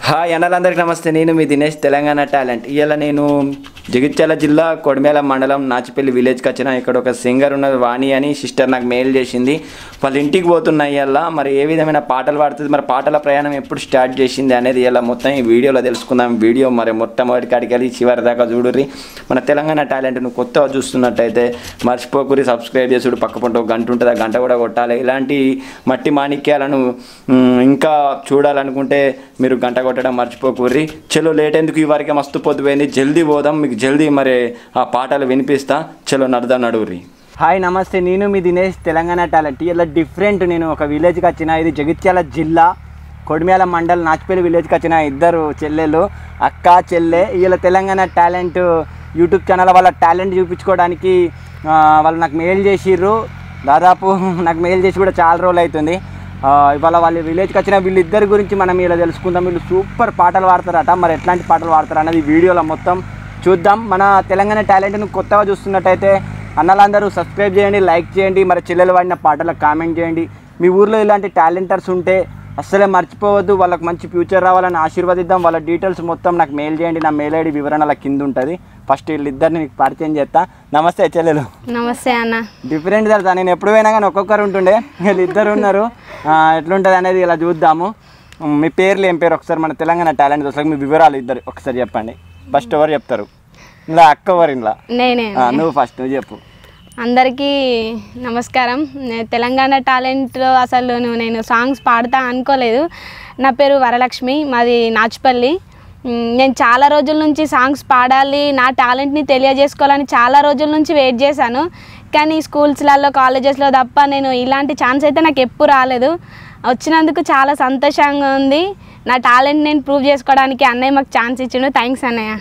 Hi అన్నలందరికీ నమస్తే నేను మీ దినేష్ తెలంగాణ టాలెంట్ ఇవాళ నేను జగిత్యాల జిల్లా కొడిమేల మండలం నాచిపల్లి విలేజ్కి వచ్చిన ఇక్కడ ఒక సింగర్ ఉన్నది వాణి అని సిస్టర్ నాకు మెయిల్ చేసింది వాళ్ళ ఇంటికి పోతున్నా ఇవాళ మరి ఏ విధమైన పాటలు పాడుతుంది మరి పాటల ప్రయాణం ఎప్పుడు స్టార్ట్ చేసింది అనేది ఇలా మొత్తం ఈ వీడియోలో తెలుసుకుందాం వీడియో మరి మొట్టమొదటి కాడికి వెళ్ళి చివరి దాకా చూడుర్రి మన తెలంగాణ టాలెంట్ నువ్వు కొత్తగా చూస్తున్నట్టయితే మర్చిపోకురి సబ్స్క్రైబ్ చేసుడు పక్క పంట ఒక గంట ఉంటుంది ఆ గంట కూడా కొట్టాలి ఇలాంటి మట్టి మాణిక్యాలను మ్, ఇంకా చూడాలనుకుంటే మీరు గంట కొట్టడం మర్చిపోకూర్రి చలో లేట్ ఎందుకు ఈ వారికి మస్తు పొద్దుపోయింది జల్దీ పోదాం మీకు జల్దీ మరి ఆ పాటలు వినిపిస్తా చలో నడదాం నడువురి హాయ్ నమస్తే నేను మీ దినేష్ తెలంగాణ టాలెంట్ ఇలా డిఫరెంట్ నేను ఒక విలేజ్కి వచ్చిన ఇది జగిత్యాల జిల్లా కొడిమ్యాల మండల్ నాచిపల్లి విలేజ్కి వచ్చిన ఇద్దరు చెల్లెలు అక్క చెల్లె వీళ్ళ తెలంగాణ టాలెంట్ యూట్యూబ్ ఛానల్ వాళ్ళ టాలెంట్ చూపించుకోవడానికి ఆ, వాళ్ళు నాకు మెయిల్ చేసిర్రు దాదాపు నాకు మెయిల్ చేసి కూడా చాలా రోజులు అవుతుంది ఆ, ఇవాళ వాళ్ళ విలేజ్కి వచ్చిన వీళ్ళిద్దరి గురించి మనం ఇలా తెలుసుకుందాం వీళ్ళు సూపర్ పాటలు పాడతారట మరి ఎట్లాంటి పాటలు పాడతారు అన్నది ఈ వీడియోలో మొత్తం చూద్దాం మన తెలంగాణ టాలెంట్ను కొత్తగా చూస్తున్నట్టయితే అన్నలందరూ సబ్స్క్రైబ్ చేయండి లైక్ చేయండి మరి చెల్లెలు వాడిన పాటలకు కామెంట్ చేయండి మీ ఊర్లో ఇలాంటి టాలెంటర్స్ ఉంటే అస్సలే మర్చిపోవద్దు వాళ్ళకి మంచి ఫ్యూచర్ రావాలని ఆశీర్వదిద్దాం వాళ్ళ డీటెయిల్స్ మొత్తం నాకు మెయిల్ చేయండి నా మెయిల్ ఐడి వివరణల కింద ఉంటుంది ఫస్ట్ వీళ్ళిద్దరిని నీకు పరిచయం చేస్తా నమస్తే చెల్లెలు నమస్తే అన్న డిఫరెంట్ తెలుసా నేను ఎప్పుడు పోయినా కానీ ఒక్కొక్కరు ఉంటుండే వీళ్ళు ఇద్దరు ఉన్నారు ఆ, ఎట్లుంటుంది అనేది ఇలా చూద్దాము ఉమ్, మీ పేర్లు ఏం పేరు ఒకసారి మన తెలంగాణ టాలెంట్ అసలు మీ వివరాలు ఇద్దరు ఒకసారి చెప్పండి ఫస్ట్ ఎవరు చెప్తారు ఇలా అక్క ఎవరు ఇలా నేనే ఆ, నువ్వు ఫస్ట్ నువ్వు చెప్పు అందరికీ నమస్కారం నేను తెలంగాణ టాలెంట్లో అసలు నువ్వు నేను సాంగ్స్ పాడతా అనుకోలేదు నా పేరు వరలక్ష్మి మాది నాచుపల్లి మ్, నేను చాలా రోజుల నుంచి సాంగ్స్ పాడాలి నా టాలెంట్ని తెలియజేసుకోవాలని చాలా రోజుల నుంచి వెయిట్ చేశాను కానీ స్కూల్స్లలో కాలేజెస్లో తప్ప నేను ఇలాంటి ఛాన్స్ అయితే నాకు ఎప్పుడు రాలేదు వచ్చినందుకు చాలా సంతోషంగా ఉంది నా టాలెంట్ నేను ప్రూవ్ చేసుకోవడానికి అన్నయ్య మాకు ఛాన్స్ ఇచ్చిండు థ్యాంక్స్ అన్నయ్య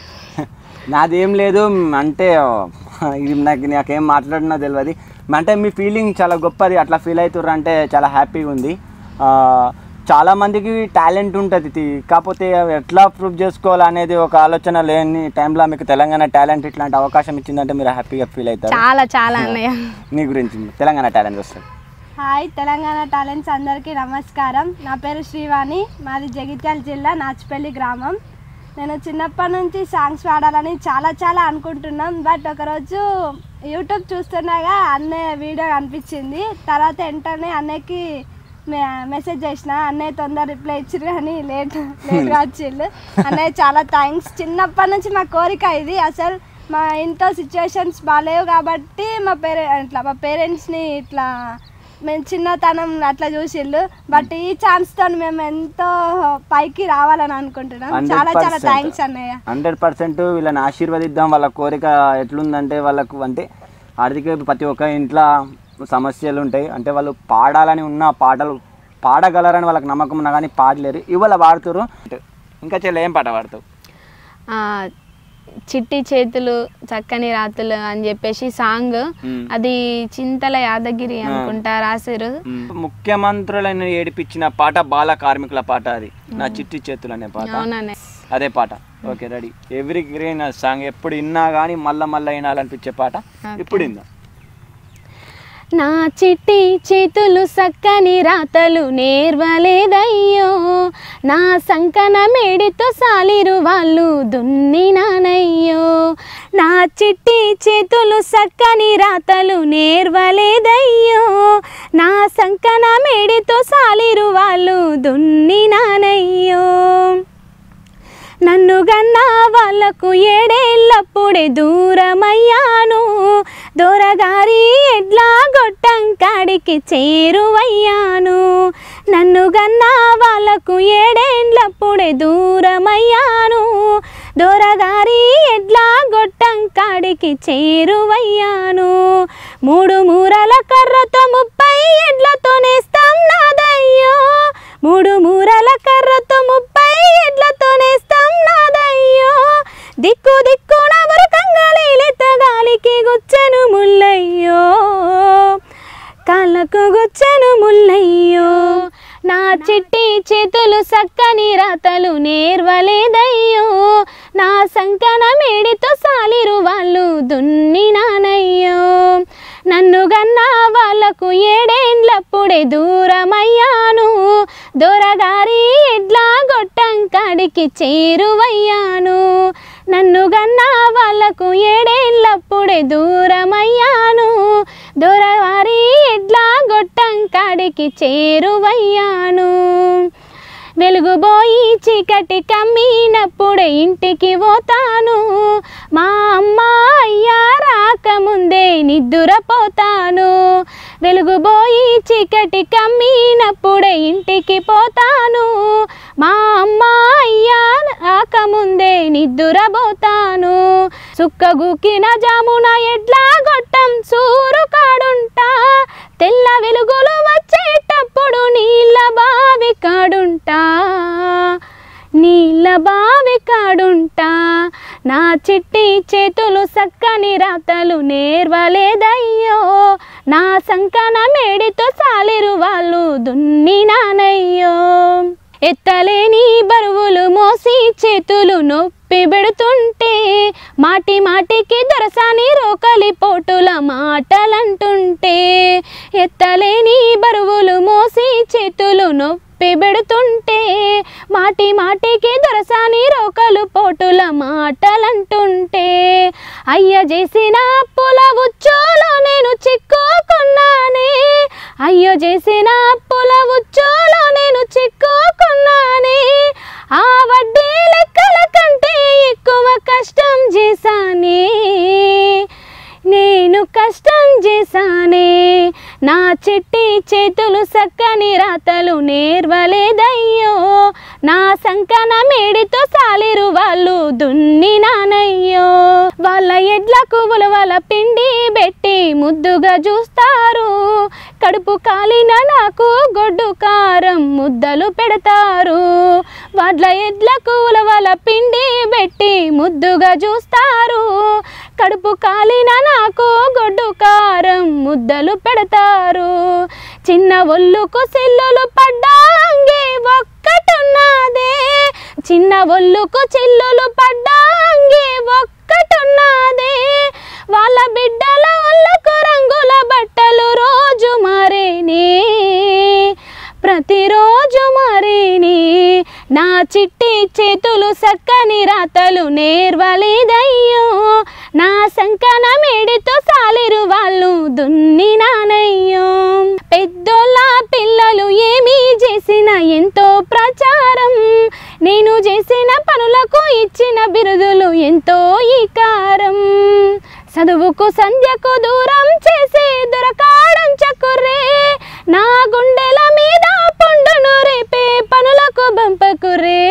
నాదేం లేదు మ్, అంటే ఇది నాకు నాకేం మాట్లాడినా తెలియదు అంటే మీ ఫీలింగ్ చాలా గొప్పది అట్లా ఫీల్ అవుతుర్రు అంటే చాలా హ్యాపీగా ఉంది ఆ, చాలా మందికి టాలెంట్ ఉంటుంది తి- కాకపోతే అవి ఎట్లా ప్రూవ్ చేసుకోవాలనేది ఒక ఆలోచన లేని టైంలో మీకు తెలంగాణ టాలెంట్ ఇట్లాంటి అవకాశం ఇచ్చిందంటే మీరు హ్యాపీగా ఫీల్ అవుతారు చాలా చాలా అన్నయ్య మీ గురించి తెలంగాణ టాలెంట్ వస్తుంది హాయ్ తెలంగాణ టాలెంట్స్ అందరికీ నమస్కారం నా పేరు శ్రీవాణి మాది జగిత్యాల జిల్లా నాచుపల్లి గ్రామం నేను చిన్నప్పటి నుంచి సాంగ్స్ పాడాలని చాలా చాలా అనుకుంటున్నాం బట్ ఒకరోజు యూట్యూబ్ చూస్తున్నాగా అన్నయ్య వీడియో కనిపించింది తర్వాత వెంటనే అన్నయ్యకి మె- మెసేజ్ చేసిన అన్నయ్య తొందర రిప్లై ఇచ్చారు కానీ లేట్ లేట్గా వచ్చిండు అన్నయ్య చాలా థ్యాంక్స్ చిన్నప్పటి నుంచి మా కోరిక ఇది అసలు మా ఇంట్లో సిచ్యువేషన్స్ బాగాలేవు కాబట్టి మా పేరె ఇట్లా మా పేరెంట్స్ని ఇట్లా మేము చిన్నతనం అట్లా చూసిళ్ళు బట్ ఈ ఛాన్స్ తో మేము ఎంతో పైకి రావాలని అనుకుంటున్నాం చాలా చాలా థ్యాంక్స్ అన్నయ్య హండ్రెడ్ పర్సెంట్ వీళ్ళని ఆశీర్వదిద్దాం వాళ్ళ కోరిక ఎట్లుందంటే వాళ్ళకు అంటే ఆర్థిక ప్రతి ఒక్క ఇంట్లో సమస్యలు ఉంటాయి అంటే వాళ్ళు పాడాలని ఉన్న పాటలు పాడగలరని వాళ్ళకి నమ్మకం ఉన్నా కానీ పాడలేరు ఇవాళ పాడుతారు ఇంకా చెల్లి ఏం పాట పాడతావు ఆ, చిట్టి చేతులు చక్కని రాతులు అని చెప్పేసి సాంగ్ మ్మ్. అది చింతల యాదగిరి అనుకుంటా రాశారు ముఖ్యమంత్రులను ఏడిపించిన పాట బాల కార్మికుల పాట అది నా చిట్టి చేతులు అనే పాట అవుననే అదే పాట okay ready evergreen song ఎప్పుడు విన్నా కానీ మళ్ళా మళ్ళీ వినాలనిపించే పాట ఇప్పుడు విందాం నా చిట్టి చేతులు సక్కని రాతలు నేర్వలేదయ్యో నా సంకన మేడితో సాలిరు వాళ్ళు దున్నినానయ్యో నా చిట్టి చేతులు సక్కని రాతలు నేర్వలేదయ్యో నా సంకన మేడితో సాలిరు వాళ్ళు దున్నినానయ్యో నన్ను గన్నా వాళ్ళకు ఏడేళ్ళప్పుడే దూరమయ్యాను దొరగారి ఎడ్లా గొట్టం కాడికి చేరువయ్యాను నన్ను గన్నా వాళ్ళకు ఏడేళ్ళప్పుడే దూరమయ్యాను దొరగారి ఎడ్లా గొట్టం కాడికి చేరువయ్యాను మూడు మూరల కర్రతో ముప్పై ఎడ్లతో నేస్తాం నాదయ్యో మూడు మూరల కర్రతో ముప్పై ఎడ్లతో నేస్తాం నాదయ్యో దిక్కు దిక్కున మురకంగలీలిత గాలికి గుచ్చెను ముల్లయ్యో కాళ్ళకు గుచ్చెను ముల్లయ్యో నా చిట్టి చేతులు సక్కని రాతలు నేర్వలేదయ్యో నా సంకన మేడితో సాలిరు వాళ్ళు దున్నినానయ్యో నన్ను గన్నా వాళ్ళ వాళ్ళకు ఏడేండ్లప్పుడే దూరమయ్యాను దొరగారి ఎడ్లా గొట్టం కాడికి చేరువయ్యాను నన్ను గన్నా వాళ్ళకు ఏడేండ్లప్పుడే దూరమయ్యాను దొరవారి ఎడ్లా గొట్టం కాడికి చేరువయ్యాను వెలుగుబోయి చీకటి కమ్మినప్పుడే ఇంటికి పోతాను మా అమ్మ అయ్యా రాకముందే నిద్దురపోతాను వెలుగుబోయి చీకటి కమ్మినప్పుడే ఇంటికి పోతాను మా అమ్మ అయ్యా రాకముందే నిద్దురపోతాను సుక్కగుక్కిన జామున ఎడ్లా గొట్టం సూరు కాడుంటా తెల్ల వెలుగులు వచ్చేటప్పుడు నీళ్ళ బావి కాడుంటా నీళ్ళ బావి కాడుంటా నా చిట్టి చేతులు సక్కని రాతలు నేర్వలేదయ్యో నా సంకన మేడితో సాలిరు వాళ్ళు దున్నినానయ్యో ఎత్తలేని బరువులు మోసి చేతులు నొప్పి పెడుతుంటే మాటి మాటికి దొరసాని రోకలి పోటుల మాటలంటుంటే ఎత్తలేని బరువులు మోసి చేతులు నొప్పి పెడుతుంటే మాటి మాటికి దొరసాని రోకలు పోటుల మాటలంటుంటే అయ్య చేసిన అప్పుల ఉచ్చోలో నేను చిక్కుకున్నానే అయ్యో చేసిన అప్పుల ఉచ్చోలో నేను చిక్కుకున్నానే ఆ వడ్డీ లెక్కల కంటే ఎక్కువ కష్టం చేశానే నేను కష్టం చేశానే నా చిట్టి చేతులు సక్కని రాతలు నేర్వలేదయ్యో నా సంకన మేడితో సాలిరు వాళ్ళు దున్నినానయ్యో వాళ్ళ ఎడ్లకు ఉలవల పిండి పెట్టి ముద్దుగా చూస్తారు కడుపు కాలిన నాకు గొడ్డు కారం ముద్దలు పెడతారు వడ్ల ఎడ్లకు ఉలవల పిండి పెట్టి ముద్దుగా చూస్తారు కడుపు కాలిన నాకు గొడ్డు కారం ముద్దలు పెడతారు చిన్న ఒళ్ళుకు సిల్లులు పడ్డాంగే ఒక్కటున్నదే చిన్న ఒళ్ళుకు చిల్లులు పడ్డాంగే ఒక్కటున్నదే వాళ్ళ బిడ్డల ఒళ్ళకు రంగుల బట్టలు రోజు మారేనే ప్రతిరోజు మారేనే నా చిట్టి చేతులు సక్కని రాతలు నేర్వలేదయ్యో నా సంకన మేడితో సాలిరు వాళ్ళు దున్నినానయ్యో పెద్దోళ్ళ పిల్లలు ఏమీ చేసిన ఎంతో ప్రచారం నేను చేసిన పనులకు ఇచ్చిన బిరుదులు ఎంతో ఈకారం చదువుకు సంధ్యకు దూరం చేసి దొరకాడం చకుర్రే నా గుండెల మీద పండును రేపే పనులకు బంపకురే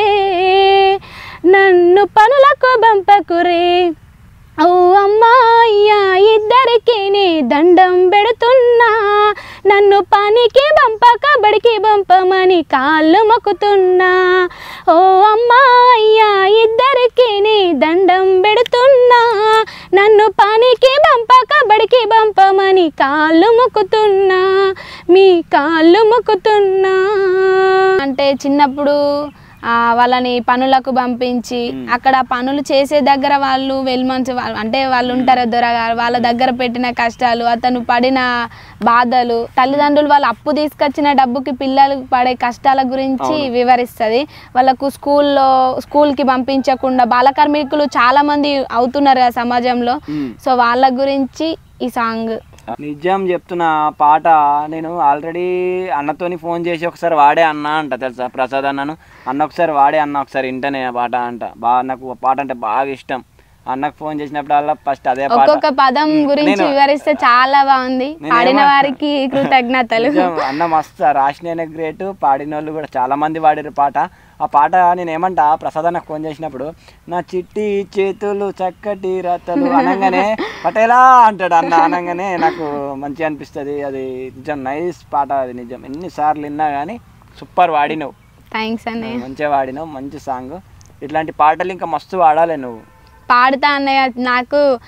నన్ను పనులకు బంపకురే ఓ అమ్మాయ్యా ఇద్దరికి నీ దండం పెడుతున్నా నన్ను పనికి బంపక బడికి బంపమని కాళ్ళు మొక్కుతున్నా ఓ అమ్మాయ్యా ఇద్దరికి నీ దండం పెడుతున్నా నన్ను పనికి బంపక బడికి బంపమని కాళ్ళు మొక్కుతున్నా మీ కాళ్ళు మొక్కుతున్నా అంటే చిన్నప్పుడు ఆ, వాళ్ళని పనులకు పంపించి అక్కడ పనులు చేసే దగ్గర వాళ్ళు వెల్మంచి వాళ్ళు అంటే వాళ్ళు ఉంటారు దొరగారు వాళ్ళ దగ్గర పెట్టిన కష్టాలు అతను పడిన బాధలు తల్లిదండ్రులు వాళ్ళు అప్పు తీసుకొచ్చిన డబ్బుకి పిల్లలు పడే కష్టాల గురించి వివరిస్తుంది వాళ్ళకు స్కూల్లో స్కూల్కి పంపించకుండా బాల కార్మికులు చాలా మంది అవుతున్నారు కదా సమాజంలో సో వాళ్ళ గురించి ఈ సాంగ్ నిజం చెప్తున్న పాట నేను ఆల్రెడీ అన్నతోని ఫోన్ చేసి ఒకసారి వాడే అన్న అంట తెలుసా ప్రసాద్ అన్నను అన్న ఒకసారి వాడే అన్న ఒకసారి వింటనే ఆ పాట అంట బాగా నాకు ఆ పాట అంటే బాగా ఇష్టం అన్నకు ఫోన్ చేసినప్పుడల్లా ఫస్ట్ అదే పాట ఒక్కొక్క పదం గురించి నేను- వివరిస్తే చాలా బాగుంది నేను పాడిన ఏమన్నా- వారికి కృతజ్ఞతలు నిజం, అన్న మస్తు రాసిన గ్రేట్ పాడిన వాళ్ళు కూడా చాలా మంది పాడారు పాట ఆ పాట నేను ఏమంటా ప్రసాద్ అన్నకు ఫోన్ చేసినప్పుడు నా చిట్టి చేతులు చక్కటి రతలు అనగానే పటేలా అంటాడు అన్న అనగానే నాకు మంచిగా అనిపిస్తుంది అది నిజం నైస్ పాట అది నిజం ఎన్నిసార్లు విన్నా కానీ సూపర్ వాడినవు థ్యాంక్స్ అన్నయ్య మంచిగా వాడినావు మంచి సాంగ్ ఇట్లాంటి పాటలు ఇంకా మస్తు వాడాలి నువ్వు పాడుతా అన్నయ్య నాకు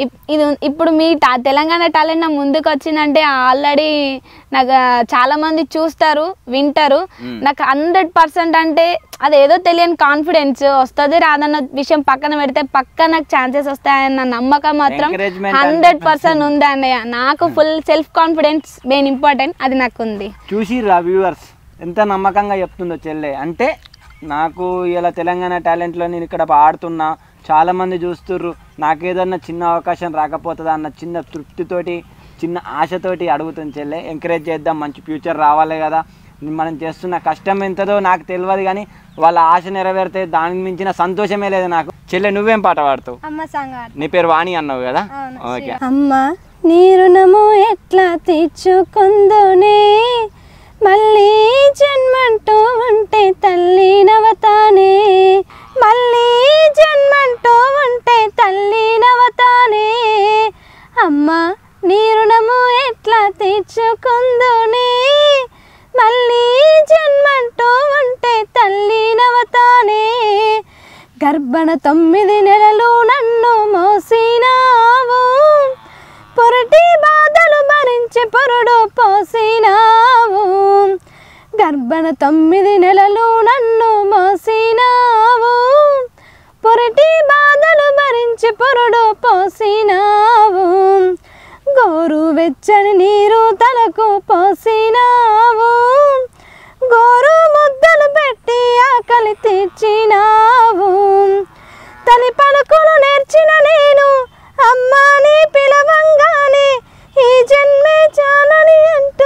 ఇప్- ఇది ఉన్- ఇప్పుడు మీ టా తెలంగాణ టాలెంట్ నా ముందుకు వచ్చిందంటే ఆల్రెడీ నాకు ఆ, చాలా మంది చూస్తారు వింటారు నాకు హండ్రెడ్ పర్సెంట్ అంటే అదేదో తెలియని కాన్ఫిడెన్స్ వస్తుంది రాదన్న విషయం పక్కన పెడితే పక్క నాకు ఛాన్సెస్ వస్తాయన్న నమ్మకం మాత్రం Encouragement హండ్రెడ్ పర్సెంట్ ఉంది అన్నయ్య నాకు full self confidence main important అది నాకు ఉంది చూసిర్రా వ్యూవర్స్ ఎంత నమ్మకంగా చెప్తుందో చెల్లె అంటే నాకు ఇలా తెలంగాణ టాలెంట్లో నేను ఇక్కడ ఆడుతున్నా చాలామంది చూస్తుర్రు నాకు ఏదన్నా చిన్న అవకాశం రాకపోతుందా అన్న చిన్న తృప్తితోటి చిన్న ఆశతోటి అడుగుతుంది చెల్లె ఎంకరేజ్ చేద్దాం మంచి ఫ్యూచర్ రావాలి కదా మనం చేస్తున్న కష్టం ఎంతదో నాకు తెలియదు కానీ వాళ్ళ ఆశ నెరవేరితే దానికి మించిన సంతోషమే లేదు నాకు చెల్లె నువ్వేం పాట పాడుతావు అమ్మ సంగ నీ పేరు వాణి అన్నావు కదా ఓకే అమ్మ నీ రుణము ఎట్లా తీర్చుకుందునే మళ్ళీ జన్మంటూ ఉంటే తల్లి నవతానే మళ్ళీ జన్మంటూ ఉంటే తల్లి నవతానే అమ్మ నీ రుణము ఎట్లా తీర్చుకుందునే మళ్ళీ జన్మంటూ ఉంటే తల్లి నవతానే గర్భణ తొమ్మిది నెలలు నన్ను మోసినావు పొరటి బాధలు భరించి పొరుడు పోసినావు గర్భణ తొమ్మిది నెలలు నన్ను మోసినావు పొరటి బాధలు భరించి పొరుడు పోసినావు గోరు వెచ్చని నీరు తలకు పోసినావు గోరు ముద్దలు పెట్టి ఆకలి తీర్చినావు తల్లి పలుకులు నేర్చిన నేను అమ్మాని పిలవంగానే ఈ జన్మే చాలని అంటూ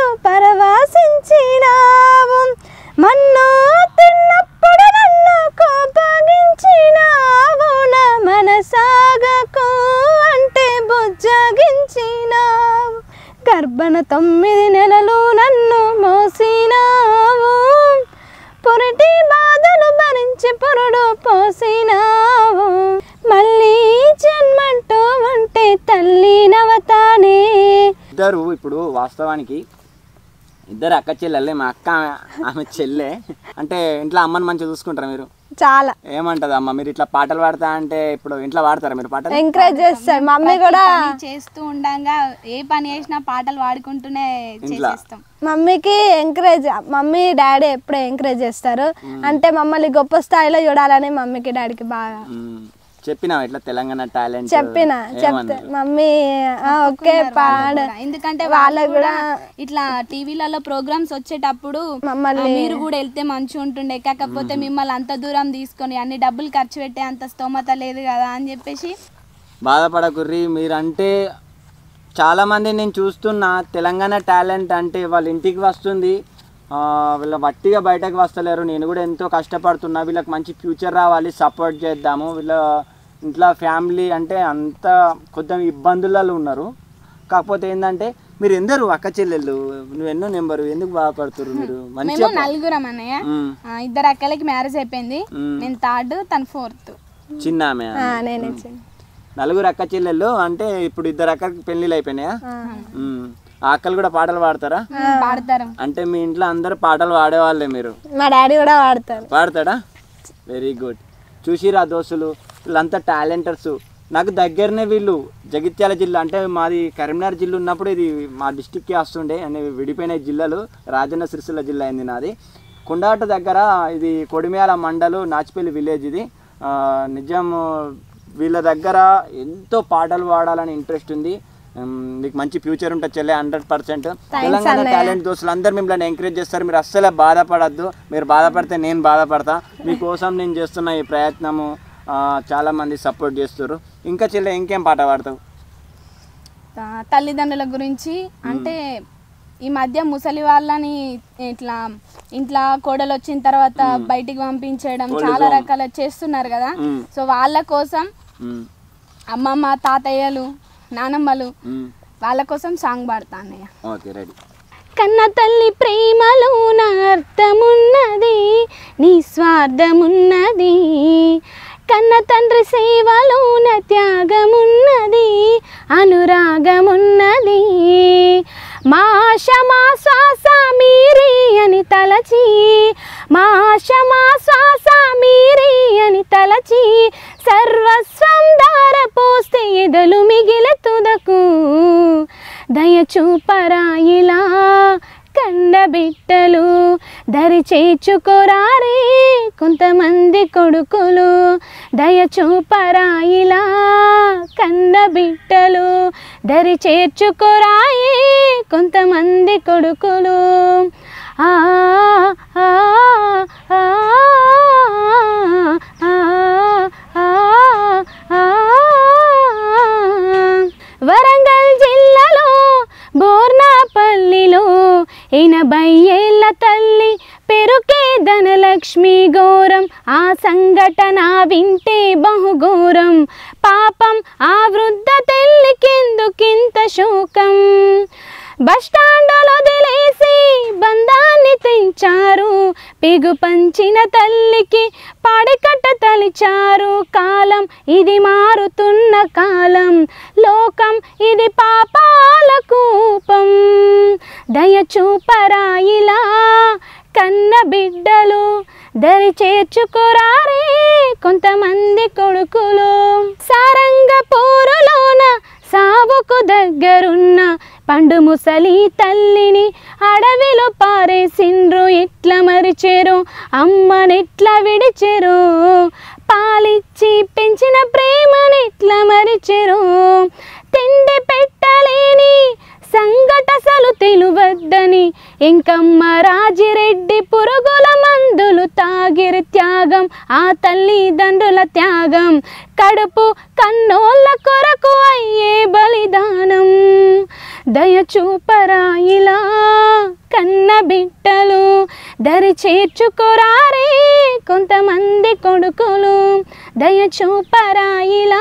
పరవాసించినావు మన్నో తిన్నప్పుడు నన్ను కోపగించినావు నా మనసాగకు అంటే బుజ్జగించినావు గర్భణ తొమ్మిది నెలలు నన్ను మోసినావు పొరటి బాధలు భరించి పొరుడు పోసినావు మళ్ళీ జన్మంటూ ఉంటే తల్లి నవతానే ఇద్దరు ఇప్పుడు వాస్తవానికి ఇద్దరు అక్క చెల్లెలే మా అక్క ఆమె చెల్లె అంటే ఇంట్లో అమ్మని మంచిగా చూసుకుంటారా మీరు చాలా ఏమంటది అమ్మ మీరు ఇట్లా పాటలు పాడతా అంటే ఇప్పుడు ఇంట్లో పాడతారా మీరు పాటలు ఎంకరేజ్ చేస్తారు మమ్మీ కూడా పని చేస్తూ ఉండంగా ఏ పని చేసినా పాటలు పాడుకుంటూనే చేసేస్తాం మమ్మీకి ఎంకరేజ్ మమ్మీ డాడీ ఎప్పుడూ ఎంకరేజ్ చేస్తారు అంటే మమ్మల్ని గొప్ప స్థాయిలో చూడాలని మమ్మీకి డాడీకి బాగా మ్మ్. చెప్పినావా ఇట్లా తెలంగాణ టాలెంట్ చెప్పిన చెప్తే మమ్మీ ఆ, ఓకే పాడు ఎందుకంటే వాళ్ళకు కూడా ఇట్లా టీవీలలో ప్రోగ్రామ్స్ వచ్చేటప్పుడు మమ్మల్ని- ఆ, మీరు కూడా వెళ్తే మంచిగా ఉంటుండే కాకపోతే మిమ్మల్ని అంత దూరం తీసుకొని అన్ని డబ్బులు ఖర్చు పెట్టే అంత స్తోమత లేదు కదా అని చెప్పేసి బాధపడకుర్రి మీరంటే చాలామంది నేను చూస్తున్నా తెలంగాణ టాలెంట్ అంటే వాళ్ళ ఇంటికి వస్తుంది ఆ, వీళ్ళ వట్టిగా బయటకు వస్తలేరు నేను కూడా ఎంతో కష్టపడుతున్నా వీళ్ళకి మంచి ఫ్యూచర్ రావాలి సపోర్ట్ చేద్దాము వీళ్ళ ఇంట్లో ఫ్యామిలీ అంటే అంత కొద్దిగా ఇబ్బందులలో ఉన్నారు కాకపోతే ఏంటంటే మీరు ఎందరు అక్క చెల్లెళ్ళు నువ్వు ఎన్నో నెంబరు ఎందుకు బాధపడుతున్నారు మీరు మేము మంచిగా నలుగురం అన్నయ్య మ్మ్. ఆ, ఇద్దరు అక్కలకి మ్యారేజ్ అయిపోయింది నేను థర్డ్ తను ఫోర్త్ చిన్న ఆమె ఆ, నేనే చిన్న. నలుగురు అక్క చెల్లెళ్ళు అంటే ఇప్పుడు ఇద్దరు అక్కకి పెళ్ళిళ్ళు అయిపోయినాయా మ్మ్. ఆ అక్కలు కూడా పాటలు పాడతారా పాడతారు అంటే మీ ఇంట్లో అందరు పాటలు పాడేవాళ్ళే మీరు మా డాడీ కూడా వాడతారు పాడతాడా వెరీ గుడ్ చూసిరా దోస్తులు వీళ్ళంతా టాలెంటర్స్ నాకు దగ్గరనే వీళ్ళు జగిత్యాల జిల్లా అంటే మాది కరీంనగర్ జిల్లా ఉన్నప్పుడు ఇది మా డిస్టిక్కి వస్తుండే అని విడిపోయిన జిల్లాలు రాజన్న సిరిసిల్ల జిల్లా అయింది నాది కుండాట దగ్గర ఇది కొడిమేల మండలు నాచిపల్లి విలేజ్ ఇది ఆ, నిజం వీళ్ళ దగ్గర ఎంతో పాటలు పాడాలని ఇంట్రెస్ట్ ఉంది ఉమ్, మీకు మంచి ఫ్యూచర్ ఉంటుంది చెల్లె హండ్రెడ్ పర్సెంట్ తెలంగాణ టాలెంట్ దోస్తులు అందరు మిమ్మల్ని ఎంకరేజ్ చేస్తారు మీరు అస్సలే బాధపడద్దు మీరు బాధపడితే నేను బాధపడతా మీకోసం నేను చేస్తున్న ఈ ప్రయత్నము ఆ, చాలా మంది సపోర్ట్ చేస్తారు ఇంకా చెల్లె ఇంకేం పాట పాడతావు ఆ, తల్లిదండ్రుల గురించి అంటే ఈ మధ్య ముసలి వాళ్ళని ఇట్లా ఇంట్లో కోడలు వచ్చిన తర్వాత బయటికి పంపించడం చాలా రకాల చేస్తున్నారు కదా మ్మ్. సో వాళ్ళ కోసం ఉమ్, అమ్మమ్మ తాతయ్యలు నానమ్మలు ఉమ్, వాళ్ళ కోసం సాంగ్ పాడతా అన్నయ్య ఓకే రెడీ కన్న తల్లి ప్రేమలో నా అర్థమున్నది నీ స్వార్థమున్నది కన్న తండ్రి సేవలో నా త్యాగమున్నది అనురాగమున్నది మా ఆశ మా శ్వాస మీరి అని తలచి మా ఆశ మా శ్వాస మీరి అని తలచి సర్వస్వం దార పోస్తే ఎదలు మిగిల తుదకు దయ చూపరాయిలా కన్న బిడ్డలు దరి చేర్చుకోరారే కొంతమంది కొడుకులు దయ చూపరాయిలా కన్న బిడ్డలు దరి చేర్చుకోరాయే కొంతమంది కొడుకులు ఆ ఆ, ఆ, ఆ, ఆ, ఆ, వరంగల్ జిల్లాలో బోర్నాపల్లిలో ఎనభై ఏళ్ళ తల్లి పెరుకే ధనలక్ష్మి ఘోరం ఆ సంఘటన వింటే బహుఘోరం పాపం ఆ వృద్ధ తల్లికెందుకింత శోకం బస్టాండులో వదిలేసి బంధాన్ని తెంచారు పిగు పంచిన తల్లికి పాడికట్ట తలిచారు కాలం ఇది మారుతున్న కాలం లోకం ఇది పాపాల కూపం దయ చూపరాయిలా కన్న బిడ్డలు దరి చేర్చుకోరారే కొంతమంది కొడుకులు సారంగ పోరులోన సావుకు దగ్గరున్న పండు ముసలి తల్లిని అడవిలో పారేసిండ్రు ఎట్ల మరిచేరు అమ్మనెట్ల విడిచెరు పాలిచ్చి పెంచిన ప్రేమనెట్ల మరిచెరు తిండి పెట్టలేని సంఘటసలు తెలువద్దని ఇంకమ్మ రాజిరెడ్డి పురుగుల మందులు తాగిరి త్యాగం ఆ తల్లిదండ్రుల త్యాగం కడుపు కన్నోళ్ళ కొరకు అయ్యే బలిదానం దయ చూపరాయిలా కన్న బిడ్డలు దరి చేర్చుకోరారే కొంతమంది కొడుకులు దయ చూపరాయిలా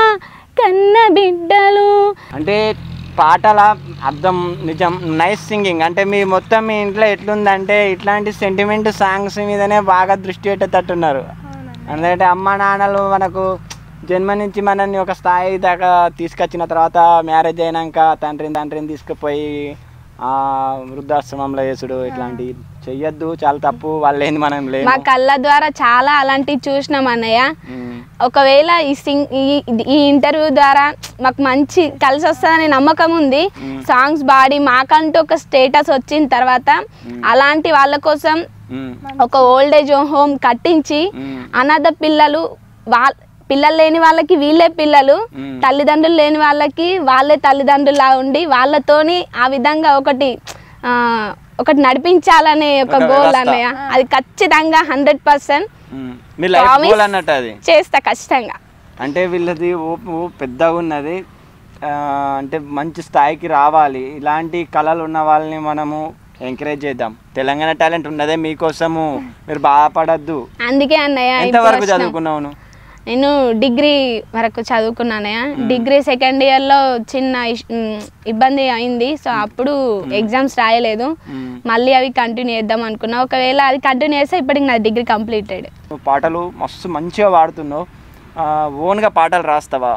కన్న బిడ్డలు అంటే పాటల అర్థం నిజం నైస్ సింగింగ్ అంటే మీ మొత్తం మీ ఇంట్లో ఎట్లుందంటే ఇట్లాంటి సెంటిమెంట్ సాంగ్స్ మీదనే బాగా దృష్టి పెట్టేటట్టున్నారు ఎందుకంటే అమ్మ నాన్నలు మనకు జన్మ నుంచి మనల్ని ఒక స్థాయి దాకా తీసుకొచ్చిన తర్వాత మ్యారేజ్ అయినాక తండ్రిని తండ్రిని తీసుకుపోయి ఆ వృద్ధాశ్రమంలో వేసుడు ఇట్లాంటివి చెయ్యొద్దు చాలా తప్పు వాళ్ళు ఏంది మనం లేము మా కళ్ళ ద్వారా చాలా అలాంటివి చూసినాం అన్నయ్య ఉమ్, ఒకవేళ ఈ సింగ్ ఈ ఈ ఇంటర్వ్యూ ద్వారా మాకు మంచి కలిసి వస్తుందనే నమ్మకం ఉంది సాంగ్స్ పాడి మాకంటూ ఒక స్టేటస్ వచ్చిన తర్వాత అలాంటి వాళ్ళ కోసం ఉమ్, ఒక ఓల్డ్ ఏజ్ హోమ్ కట్టించి ఉమ్, అనాథ పిల్లలు వాళ్ళ పిల్లలు లేని వాళ్ళకి వీళ్ళే పిల్లలు మ్మ్. తల్లిదండ్రులు లేని వాళ్ళకి వాళ్ళే తల్లిదండ్రులా ఉండి వాళ్ళతోని ఆ విధంగా ఒకటి ఆ, ఒకటి నడిపించాలనే ఒక ఒక గోల్ వ్యవస్థ. అన్నయ్య అది ఖచ్చితంగా హండ్రెడ్ పర్సెంట్ ఉమ్. మీ లైఫ్ Promise. గోల్ అన్నట్టు అది చేస్తా ఖచ్చితంగా అంటే వీళ్ళది ఊపు పెద్దగా ఉన్నది ఆ, అంటే మంచి స్థాయికి రావాలి ఇలాంటి కళలు ఉన్న వాళ్ళని మనము ఎంకరేజ్ చేద్దాం తెలంగాణ టాలెంట్ ఉన్నదే మీకోసము మీరు బాధపడద్దు అందుకే అన్నయ్య ఇప్పుడు ఎంతవరకు వచ్చినాం. చదువుకున్నావు నువ్వు? నేను డిగ్రీ వరకు చదువుకున్నానయ్య డిగ్రీ సెకండ్ ఇయర్లో చిన్న ఇష్- ఉమ్, ఇబ్బంది అయింది సో అప్పుడు ఎగ్జామ్స్ రాయలేదు మ్మ్. మళ్ళీ అవి కంటిన్యూ చేద్దాం అనుకున్నా ఒకవేళ అది కంటిన్యూ చేస్తే ఇప్పటికి నా డిగ్రీ కంప్లీటెడ్ నువ్వు పాటలు మస్తు మంచిగా పాడుతున్నావు ఆ, ఓన్గా పాటలు రాస్తావా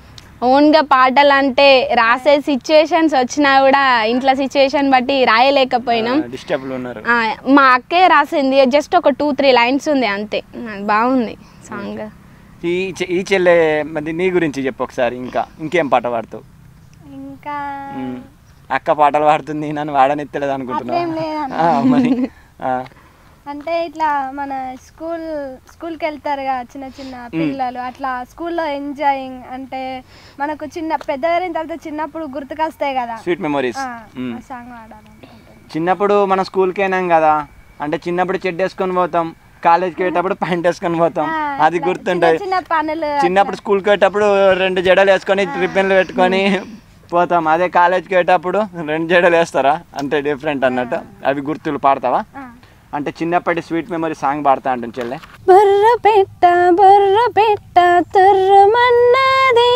ఓన్గా పాటలు అంటే రాసే సిచ్యువేషన్స్ వచ్చినా కూడా ఇంట్లో సిచ్యువేషన్ బట్టి రాయలేకపోయినాం డిస్టర్బ్లు ఉన్నారు ఆ, మా అక్కే రాసింది జస్ట్ ఒక టూ త్రీ లైన్స్ ఉంది అంతే ఆ, బాగుంది సాంగ్ ఈ చె- ఈ చెల్లె మరి నీ గురించి చెప్పు ఒకసారి ఇంకా ఇంకేం పాట పాడుతావు ఇంకా ఉమ్. అక్క పాటలు పాడుతుంది నన్ను వాడనెత్తలేదు అట్లేం అనుకుంటున్నావు లేదన్న. ఆ, మరి ఆ, అంటే ఇట్లా మన స్కూల్ స్కూల్కి వెళ్తారు కదా చిన్న చిన్న పిల్లలు అట్లా స్కూల్లో ఎంజాయింగ్ అంటే మనకు చిన్న పెద్ద అయిన తర్వాత చిన్నప్పుడు గుర్తుకొస్తాయి కదా స్వీట్ మెమొరీస్ ఆ, ఆ సాంగ్ పాడాలనుకుంటున్నాను చిన్నప్పుడు మనం స్కూల్కి అయినాం కదా అంటే చిన్నప్పుడు చెడ్డ వేసుకొని పోతాం కాలేజ్కి పోయేటప్పుడు ప్యాంట్ వేసుకొని పోతాం ఆ, అది అట్లా గుర్తుంటుంది చిన్న చిన్న పనులు చిన్నప్పుడు స్కూల్కి పోయేటప్పుడు రెండు జడలు వేసుకొని రిబ్బన్లు పెట్టుకొని పోతాం అదే కాలేజ్కి పోయేటప్పుడు రెండు జడలు వేస్తారా అంటే డిఫరెంట్ అన్నట్టు అవి గుర్తులు పాడతావా ఆ. అంటే చిన్నప్పటి స్వీట్ మెమరీ సాంగ్ పాడతా అంటుంది చెల్లె బుర్ర పెట్ట బుర్ర పెట్ట తుర్రమన్నది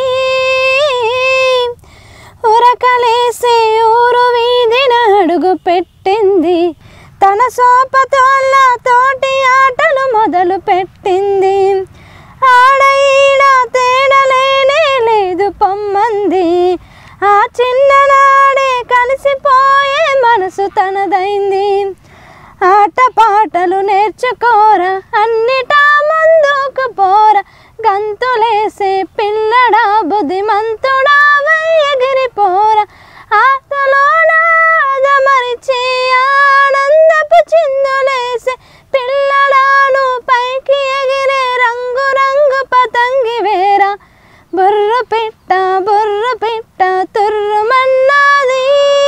ఉరకలేసే ఊరు వీధిన అడుగు పెట్టింది తన సోపతోళ్ళ తోటి ఆటలు మొదలు పెట్టింది ఆడ ఈడ తేడలేనే లేదు పొమ్మంది ఆ చిన్ననాడే కలిసిపోయే మనసు తనదైంది ఆట పాటలు నేర్చుకోరా అన్నిటా ముందుకు పోరా గంతులేసే పిల్లడా బుద్ధిమంతుడా ఎగిరిపోరా ఆటలోనాద మరిచి ఆనందపు చిందులేసే పిల్లడాను పైకి ఎగిరే రంగు రంగు పతంగి వేరా బుర్ర పెట్ట బుర్ర పెట్ట తుర్రుమన్నది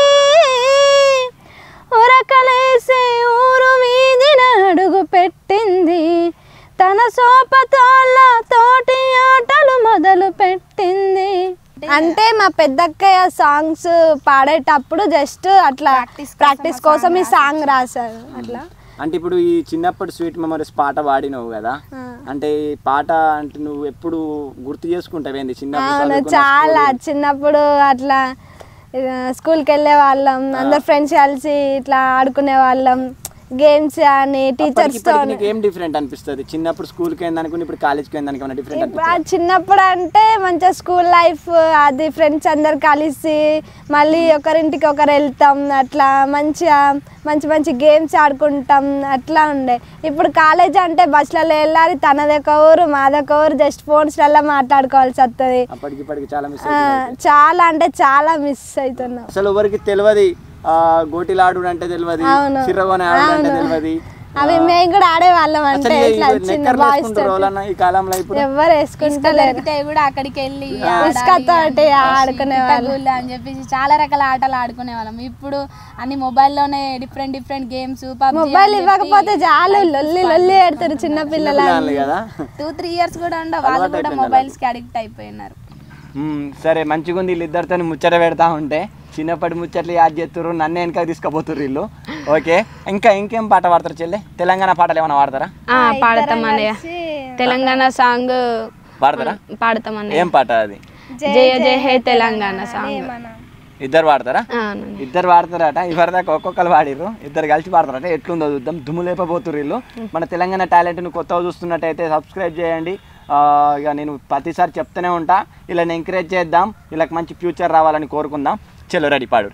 ఉరకలేసే ఊరు వీధిన అడుగు పెట్టింది తన సోపతోళ్ళ తోటి ఆటలు మొదలు పెట్టింది అంటే మా పెద్దక్కయ్య సాంగ్స్ పాడేటప్పుడు జస్ట్ అట్లా ప్రాక్టీస్ కోసం ఈ సాంగ్ రాశారు అట్లా అంటే ఇప్పుడు ఈ చిన్నప్పటి స్వీట్ మెమరీస్ పాట పాడినావు కదా అంటే ఈ పాట అంటే నువ్వు ఎప్పుడు గుర్తు చేసుకుంటావేంది చిన్నప్పుడు అవును చదువుకున్న చాలా చిన్నప్పుడు అట్లా ఆ, స్కూల్కి వెళ్ళే వాళ్ళం అందరు ఫ్రెండ్స్ కలిసి ఇట్లా ఆడుకునే వాళ్ళం గేమ్స్ అని టీచర్స్ తో ఇప్పటికి నీకు ఏం డిఫరెంట్ అనిపిస్తుంది చిన్నప్పుడు స్కూల్కి అయింది అనుకుని ఇప్పుడు కాలేజ్కి అయింది అనుకున్నా డిఫరెంట్ ఇప్పుడు ఆ చిన్నప్పుడు అంటే మంచిగా స్కూల్ లైఫ్ అది ఫ్రెండ్స్ అందరు కలిసి మళ్ళీ ఒకరింటికి ఒకరు వెళ్తాం అట్లా మంచిగా మంచి మంచి గేమ్స్ ఆడుకుంటాం అట్లా ఉండే ఇప్పుడు కాలేజ్ అంటే బస్సులలో వెళ్ళాలి తనదొక ఊరు మాదొక ఊరు జస్ట్ ఫోన్స్లలో మాట్లాడుకోవాల్సి వస్తుంది అప్పటికి ఇప్పటికి చాలా మిస్ ఆ, చాలా అంటే చాలా మిస్ అవుతున్నాం అసలు ఎవరికి తెలియదు ఆ గోటిలాడు అంటే తెలియదు అవును. సిర్రగోని ఆడు అంటే అవును. తెలియదు అవి మేము కూడా ఆడేవాళ్ళం అసలు అంటే ఇట్లా చిన్న నెక్కర్లు బాయ్స్ వేసుకుంటారు వాళ్ళన్న ఈ కాలంలో ఇప్పుడు ఎవరు వేసుకుంటలేరు దొరికితే కూడా అక్కడికి వెళ్ళి ఇసుకతోటి ఆడుకునే వాళ్ళు గుళ్ళు అని చెప్పేసి చాలా రకాల ఆటలు ఆడుకునే వాళ్ళం ఇప్పుడు అన్ని మొబైల్లోనే డిఫరెంట్ డిఫరెంట్ గేమ్స్ మొబైల్ ఇవ్వకపోతే చాలు లొల్లి లొల్లి పెడతారు చిన్న పిల్లలు పిల్లలు కదా టూ త్రీ ఇయర్స్ కూడా ఉండ వాళ్ళు కూడా మొబైల్స్ కి అడిక్ట్ అయిపోయినారు మ్మ్, సరే మంచిగా ఉంది వీళ్ళిద్దరితో ముచ్చట పెడతా ఉంటే చిన్నప్పటి ముచ్చట్లు యాద్ చేస్తుర్రు నన్ను వెనక తీసుకుపోతుర్రు వీళ్ళు ఓకే ఇంకా ఇంకేం పాట పాడతారు చెల్లె తెలంగాణ పాటలు ఏమైనా పాడతారా ఆ, పాడతాం అన్నయ్య తెలంగాణ సాంగ్ పాడతారా పాడతాం అన్నయ్య ఏం పాట అది జయ జయ హే తెలంగాణ సాంగ్ ఇద్దరు పాడతారా అవును. ఇద్దరు పాడతారట ఇవరిదాకా ఒక్కొక్కరు పాడిర్రు ఇద్దరు కలిసి పాడతారట ఎట్లుందో చూద్దాం దుమ్ము లేపబోతుర్రు వీళ్ళు మన తెలంగాణ టాలెంట్ను కొత్తగా చూస్తున్నట్టయితే సబ్స్క్రైబ్ చేయండి ఆ, ఇక నేను ప్రతిసారి చెప్తూనే ఉంటా ఇలా ఎంకరేజ్ చేద్దాం వీళ్ళకి మంచి ఫ్యూచర్ రావాలని కోరుకుందాం చలో రెడీ పాడు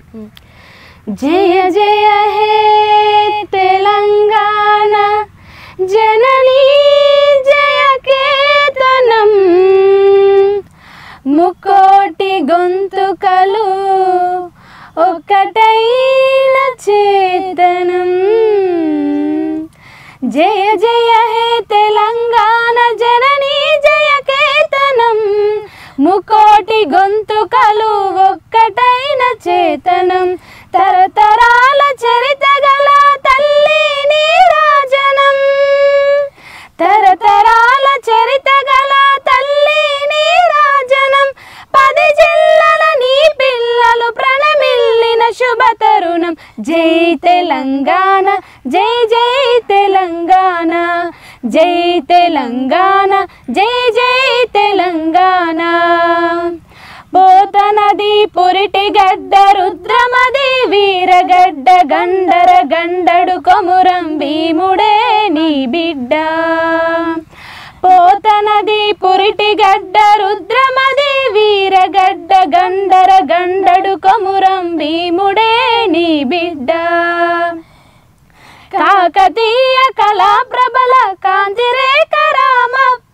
జయ జయ హే తెలంగాణ జననీ జయ కేతనం ముకోటి గొంతుకలు ఒక్కటైన చేతనం జయ జయ హే తెలంగాణ జననీ జయ కేతనం ముకోటి గొంతుకలు ఒక్కటైన చేతనం తరతరాల చరిత గల తల్లి నీరాజనం తరతరాల చరిత గల తల్లి నీరాజనం పది జిల్లల నీ పిల్లలు ప్రణమిల్లిన శుభ తరుణం జై తెలంగాణ జై జై తెలంగాణ జై తెలంగాణ జై జై తెలంగాణ పోతనది పురిటి గడ్డ రుద్రమది వీరగడ్డ గండర గండడు కొమురం భీముడే నీ బిడ్డ పోతనది పురిటి గడ్డ రుద్రమది వీరగడ్డ గండర గండడు కొమురం భీముడే నీ బిడ్డ కాకతీయ కళా ప్రబల కాంతిరేఖ రామప్ప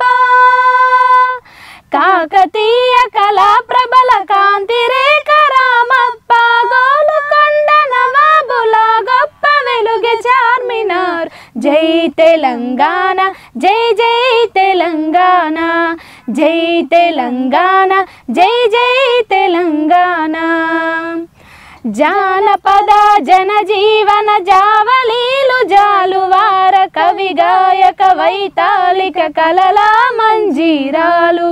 కాకతీయ కళా ప్రబల కాంతిరేఖ రామప్ప గోలుకొండ నవాబుల గొప్ప వెలుగు చార్మినార్ జై తెలంగాణ జై జై తెలంగాణ జై తెలంగాణ జై జై తెలంగాణ జానపద జనజీవన జావలీలు జాలువార కవి గాయక వైతాళిక కలలా మంజీరాలు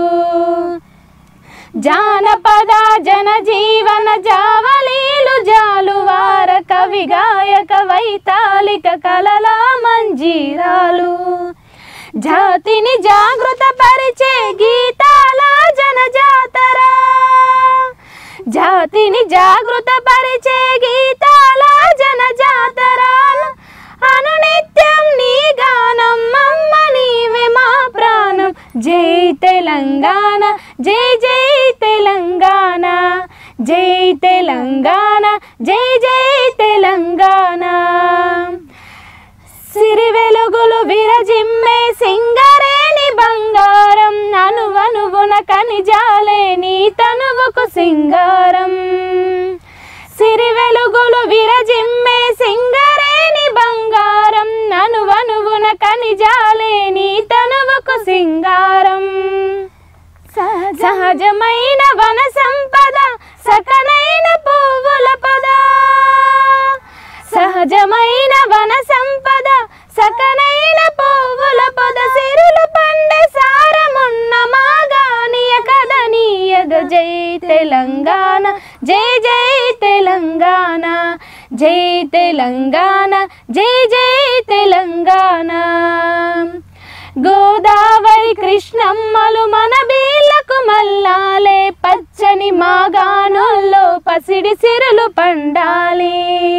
జానపద జనజీవన జావలీలు జాలువార కవి గాయక వైతాళిక కలలా మంజీరాలు జాతిని జాగృత పరిచే గీతాల జనజాతరా జాతిని జాగృత పరిచే గీతాల జనజాతరాలు అనునిత్యం నీ గానం అమ్మ నీవే మా ప్రాణం జై తెలంగాణ జై జై తెలంగాణ జై తెలంగాణ జై జై తెలంగాణ సిరి వెలుగులు విరజిమ్మే సింగరేణి బంగారం అనువనువున కనిజాలే నీ తనువుకు సింగారం సిరి వెలుగులు విరజిమ్మే సింగరేణి బంగారం అనువనువున కనిజాలే నీ తనువుకు సింగారం సహజమైన వన సంపద సకనైన పువ్వుల పద సహజమైన వన సంపద సకనైన పువ్వుల పద సిరులు పండే సారమున్న మాగానియ కదనీయగ జై తెలంగాణ జై జై తెలంగాణ జై తెలంగాణ జై జై తెలంగాణ గోదావరి కృష్ణమ్మలు మన బీళ్లకు మల్లాలే పచ్చని మాగాణుల్లో పసిడి సిరులు పండాలి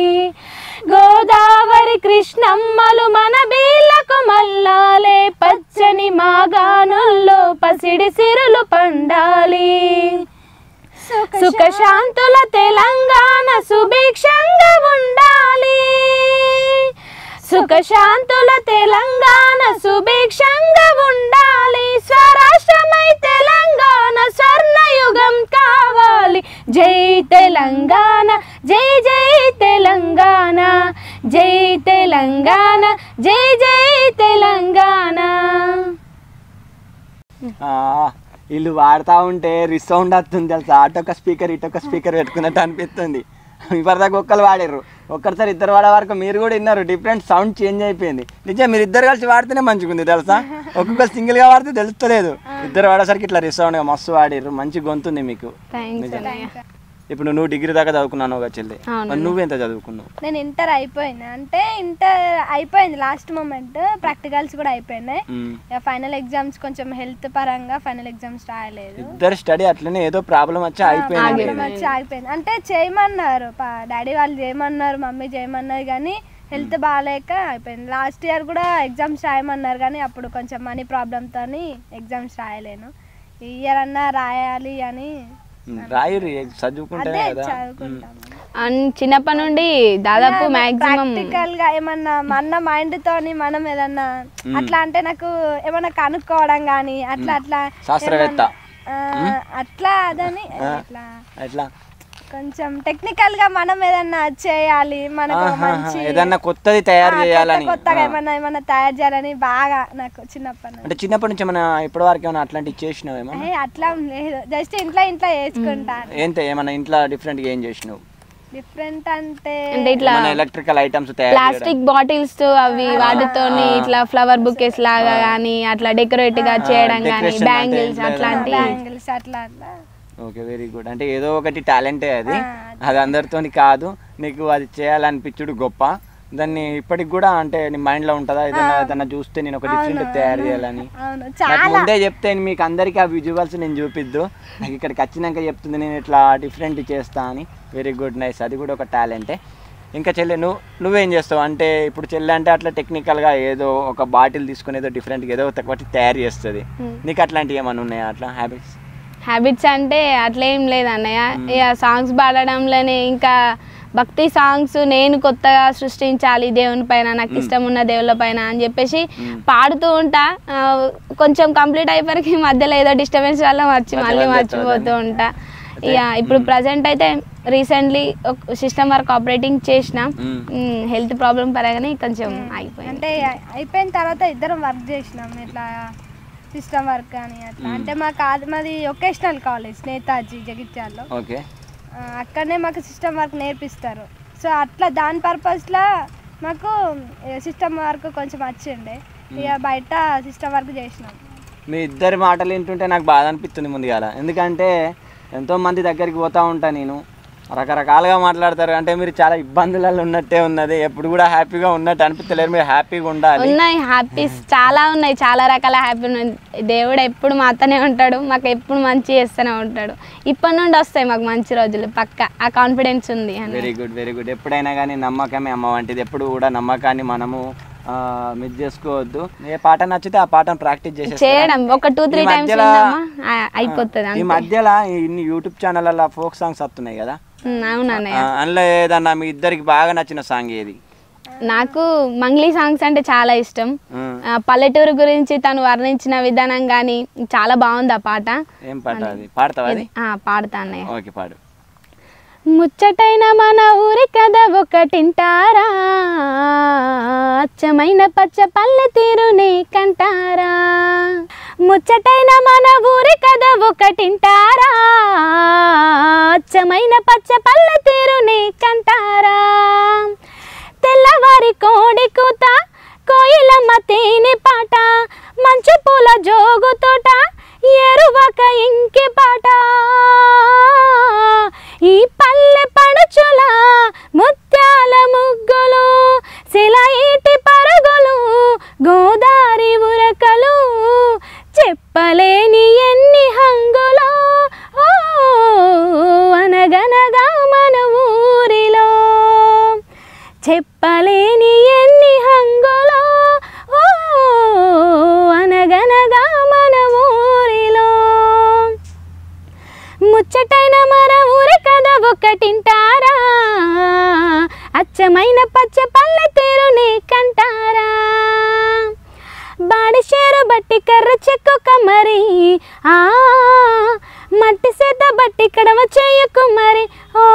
గోదావరి కృష్ణమ్మలు మన బీళ్లకు మల్లాలే పచ్చని మాగాణుల్లో పసిడి సిరులు పండాలి సుఖశాంతుల తెలంగాణ సుభిక్షంగా ఉండాలి సుఖశాంతుల తెలంగాణ సుభిక్షంగా ఉండాలి స్వరాష్ట్రమై తెలంగాణ స్వర్ణయుగం కావాలి జై తెలంగాణ జై జై తెలంగాణ జై తెలంగాణ జై జై తెలంగాణ ఆ, వీళ్ళు వాడుతూ ఉంటే రిసౌండ్ వస్తుంది తెలుసా అటొక స్పీకర్ ఇటొక స్పీకర్ పెట్టుకున్నట్టు అనిపిస్తుంది ఇప్పటిదాకా ఒక్కరు వాడారు ఒక్కరిసారి ఇద్దరు వాడే వరకు మీరు కూడా విన్నారు డిఫరెంట్ సౌండ్ చేంజ్ అయిపోయింది నిజం మీరు ఇద్దరు కలిసి వాడితేనే మంచిగా ఉంది తెలుసా ఒక్కొక్కరు సింగిల్గా వాడితే తెలుస్తలేదు ఇద్దరు వాడేసరికి ఇట్లా రిసౌండ్గా మస్తు వాడిర్రు మంచి గొంతుంది మీకు థ్యాంక్స్ అన్నయ్య ఇప్పుడు నువ్వు డిగ్రీ దాకా చదువుకున్నాను ఒక చెల్లి అవును. మరి నువ్వెంత చదువుకున్నావు నేను ఇంటర్ అయిపోయింది అంటే ఇంటర్ అయిపోయింది లాస్ట్ మూమెంట్ ప్రాక్టికల్స్ కూడా అయిపోయినాయి మ్మ్. ఇక ఫైనల్ ఎగ్జామ్స్ కొంచెం హెల్త్ పరంగా ఫైనల్ ఎగ్జామ్స్ రాయలేదు ఇద్దరు స్టడీ అట్లనే ఏదో ప్రాబ్లం వచ్చి అయిపోయింది ప్రాబ్లం వచ్చి ఆగిపోయింది అంటే చేయమన్నారు డాడీ వాళ్ళు చేయమన్నారు మమ్మీ చేయమన్నారు కానీ హెల్త్ బాగాలేక అయిపోయింది లాస్ట్ ఇయర్ కూడా ఎగ్జామ్స్ రాయమన్నారు కానీ అప్పుడు కొంచెం మనీ ప్రాబ్లంతో ఎగ్జామ్స్ రాయలేను ఈ ఇయర్ అన్నా రాయాలి అని రాయురు చదువుకుంటేనే అదే కదా చదువుకుంటాము అండ్ చిన్నప్పటి నుండి దాదాపు మాక్సిమం ప్రాక్టికల్ గా ఏమన్నా మన మైండ్ తోని మనం ఏదన్నా అట్లా అంటే నాకు ఏమన్నా కనుక్కోవడం కానీ అట్లా అట్లా శాస్త్రవేత్త. ఏమన్నా, ఆ, అట్లా అదని అట్లా ఎట్లా కొంచెం టెక్నికల్ గా మనం ఏదన్నా చేయాలి మనకు ఆహాహా, మంచి ఏదన్నా కొత్తది తయారు ఆ, కొత్త చేయాలని కొత్తగా ఏమన్నా ఏమన్నా తయారు చేయాలని బాగా నాకు చిన్నప్పటి నుంచి అంటే చిన్నప్పటి నుంచి ఏమైనా ఇప్పటి వరకు ఏమైనా అట్లాంటివి చేసినావేమో ఏ, అట్లా లేదు జస్ట్ ఇంట్లో ఇంట్లో వేసుకుంటాను ఏంటి ఏమైనా ఇంట్లో డిఫరెంట్ గా ఏం చేసినావు డిఫరెంట్ అంటే అంటే ఇట్లా మన ఎలక్ట్రికల్ ఐటమ్స్ తయారు చేయడం. ప్లాస్టిక్ బాటిల్స్ అవి వాటితోని ఇట్లా ఫ్లవర్ బుకేస్ లాగా కానీ అట్లా డెకరేట్ గా చేయడం కానీ decoration బ్యాంగిల్స్ అంటే అట్లాంటి బ్యాంగిల్స్ అట్లా అట్లా ఓకే వెరీ గుడ్ అంటే ఏదో ఒకటి టాలెంటే అది అది అందరితోని కాదు నీకు అది చేయాలనిపించుడు గొప్ప దాన్ని ఇప్పటికి కూడా అంటే నీ మైండ్ లో ఉంటుందా ఏదైనా ఏదైనా చూస్తే నేను ఒక డిఫరెంట్ తయారు చేయాలని అవును నాకు చాలా ముందే చెప్తే మీకు అందరికీ ఆ విజువల్స్ నేను చూపిద్దు నాకు ఇక్కడికి వచ్చినాక చెప్తుంది నేను ఇట్లా డిఫరెంట్ చేస్తా అని వెరీ గుడ్ నైస్ అది కూడా ఒక టాలెంటే ఇంకా చెల్లె నువ్వు నువ్వేం చేస్తావు అంటే ఇప్పుడు చెల్లె అంటే అట్లా టెక్నికల్గా ఏదో ఒక బాటిల్ తీసుకుని ఏదో డిఫరెంట్గా ఏదో ఒకటి తయారు చేస్తుంది నీకు అట్లాంటివి ఏమైనా ఉన్నాయా అట్లా హ్యాబిట్స్ హ్యాబిట్స్ అంటే అట్లా ఏం లేదు అన్నయ్య ఇక సాంగ్స్ పాడడంలోనే ఇంకా భక్తి సాంగ్స్ నేను కొత్తగా సృష్టించాలి దేవుని పైన నాకు ఇష్టం ఉన్న దేవుళ్ళ పైన అని చెప్పేసి పాడుతూ ఉంటా ఆ, కొంచెం కంప్లీట్ అయిపోయి మధ్యలో ఏదో డిస్టర్బెన్స్ వల్ల మర్చి మళ్ళీ మర్చిపోతూ ఉంటా ఇక ఇప్పుడు ప్రజెంట్ అయితే రీసెంట్లీ ఒక సిస్టమ్ వర్క్ ఆపరేటింగ్ చేసిన హెల్త్ ప్రాబ్లం పరంగానే కొంచెం అయిపోయింది అంటే అయిపోయిన తర్వాత ఇద్దరం వర్క్ చేసినాం ఇట్లా సిస్టమ్ వర్క్ అని అట్లా అంటే మాకు అది మాది ఒకేషనల్ కాలేజ్ నేతాజీ జగిత్యాల్లో ఓకే ఆ, అక్కడనే మాకు సిస్టమ్ వర్క్ నేర్పిస్తారు సో అట్లా దాని పర్పస్లో మాకు సిస్టమ్ వర్క్ కొంచెం వచ్చిండే ఇక బయట సిస్టమ్ వర్క్ చేసినాం మీ ఇద్దరి మాటలు వింటుంటే నాకు బాధ అనిపిస్తుంది ముందుగాల ఎందుకంటే ఎంతో మంది దగ్గరికి పోతా ఉంటా నేను రకరకాలుగా మాట్లాడతారు అంటే మీరు చాలా ఇబ్బందులలో ఉన్నట్టే ఉన్నది ఎప్పుడు కూడా హ్యాపీగా ఉన్నట్టు అనిపించలేరు మీరు హ్యాపీగా ఉండాలి ఉన్నాయి హ్యాపీస్ చాలా ఉన్నాయి చాలా రకాల హ్యాపీ ఉన్నాయి దేవుడు ఎప్పుడు మాతోనే ఉంటాడు మాకు ఎప్పుడు మంచి చేస్తూనే ఉంటాడు ఇప్పటి నుండి వస్తాయి మాకు మంచి రోజులు పక్క ఆ కాన్ఫిడెన్స్ ఉంది అని వెరీ గుడ్ వెరీ గుడ్ ఎప్పుడైనా కానీ నమ్మకమే అమ్మ వంటిది ఎప్పుడు కూడా నమ్మకాన్ని మనము మిస్ చేసుకోవద్దు ఏ పాట నచ్చితే ఆ పాటను ప్రాక్టీస్ చేసేస్తారా? చేయడం ఒక టూ త్రీ ఈ టైమ్స్ మధ్యలో- విందామా ఆ- అయిపోతుంది ఈ అంతే మధ్యలో ఇన్ని యూట్యూబ్ ఛానళ్ళ ఫోక్ సాంగ్స్ వస్తున్నాయి కదా ఉమ్, అవునన్నయ్య ఆ, అందులో ఏదన్నా మీ ఇద్దరికి బాగా నచ్చిన సాంగ్ ఏది నాకు మంగ్లీ సాంగ్స్ అంటే చాలా ఇష్టం ఉమ్, ఆ, పల్లెటూరు గురించి తను వర్ణించిన విధానం కానీ చాలా బాగుంది ఆ పాట ఏం పాట అది పాడతావా అది ఆ, పాడతా అన్నయ్య ఓకే పాడు ముచ్చటైన మన ఊరి కథ ఒకటింటారా అచ్చమైన పచ్చ పల్లె తీరుని కంటారా ముచ్చటైన మన ఊరి కథ ఒకటింటారా అచ్చమైన పచ్చ పల్లె తీరుని కంటారా తెల్లవారి కోడి కూత కోయిలమ్మ తేనె పాట మంచు పూల జోగు తోట ఎరువక ఇంకి పాట ఈ పల్లె పడుచుల ముత్యాల ముగ్గులు శిలయిటి పరుగులు గోదారి ఉరకలు చెప్పలేని ఎన్ని హంగులో ఓ అనగనగా మన ఊరిలో చెప్పలేని ఎన్ని హంగులో ఓ అనగనగా మన ఊరిలో ముచ్చటైన మర ఊరి కథ ఒకటింటారా అచ్చమైన పచ్చ పల్లె తీరుని కంటారా బాడిషేరు బట్టి కర్ర చెక్కు కమ్మరి ఆ మట్టి సేత బట్టి కడవ చేయకు మరి ఓ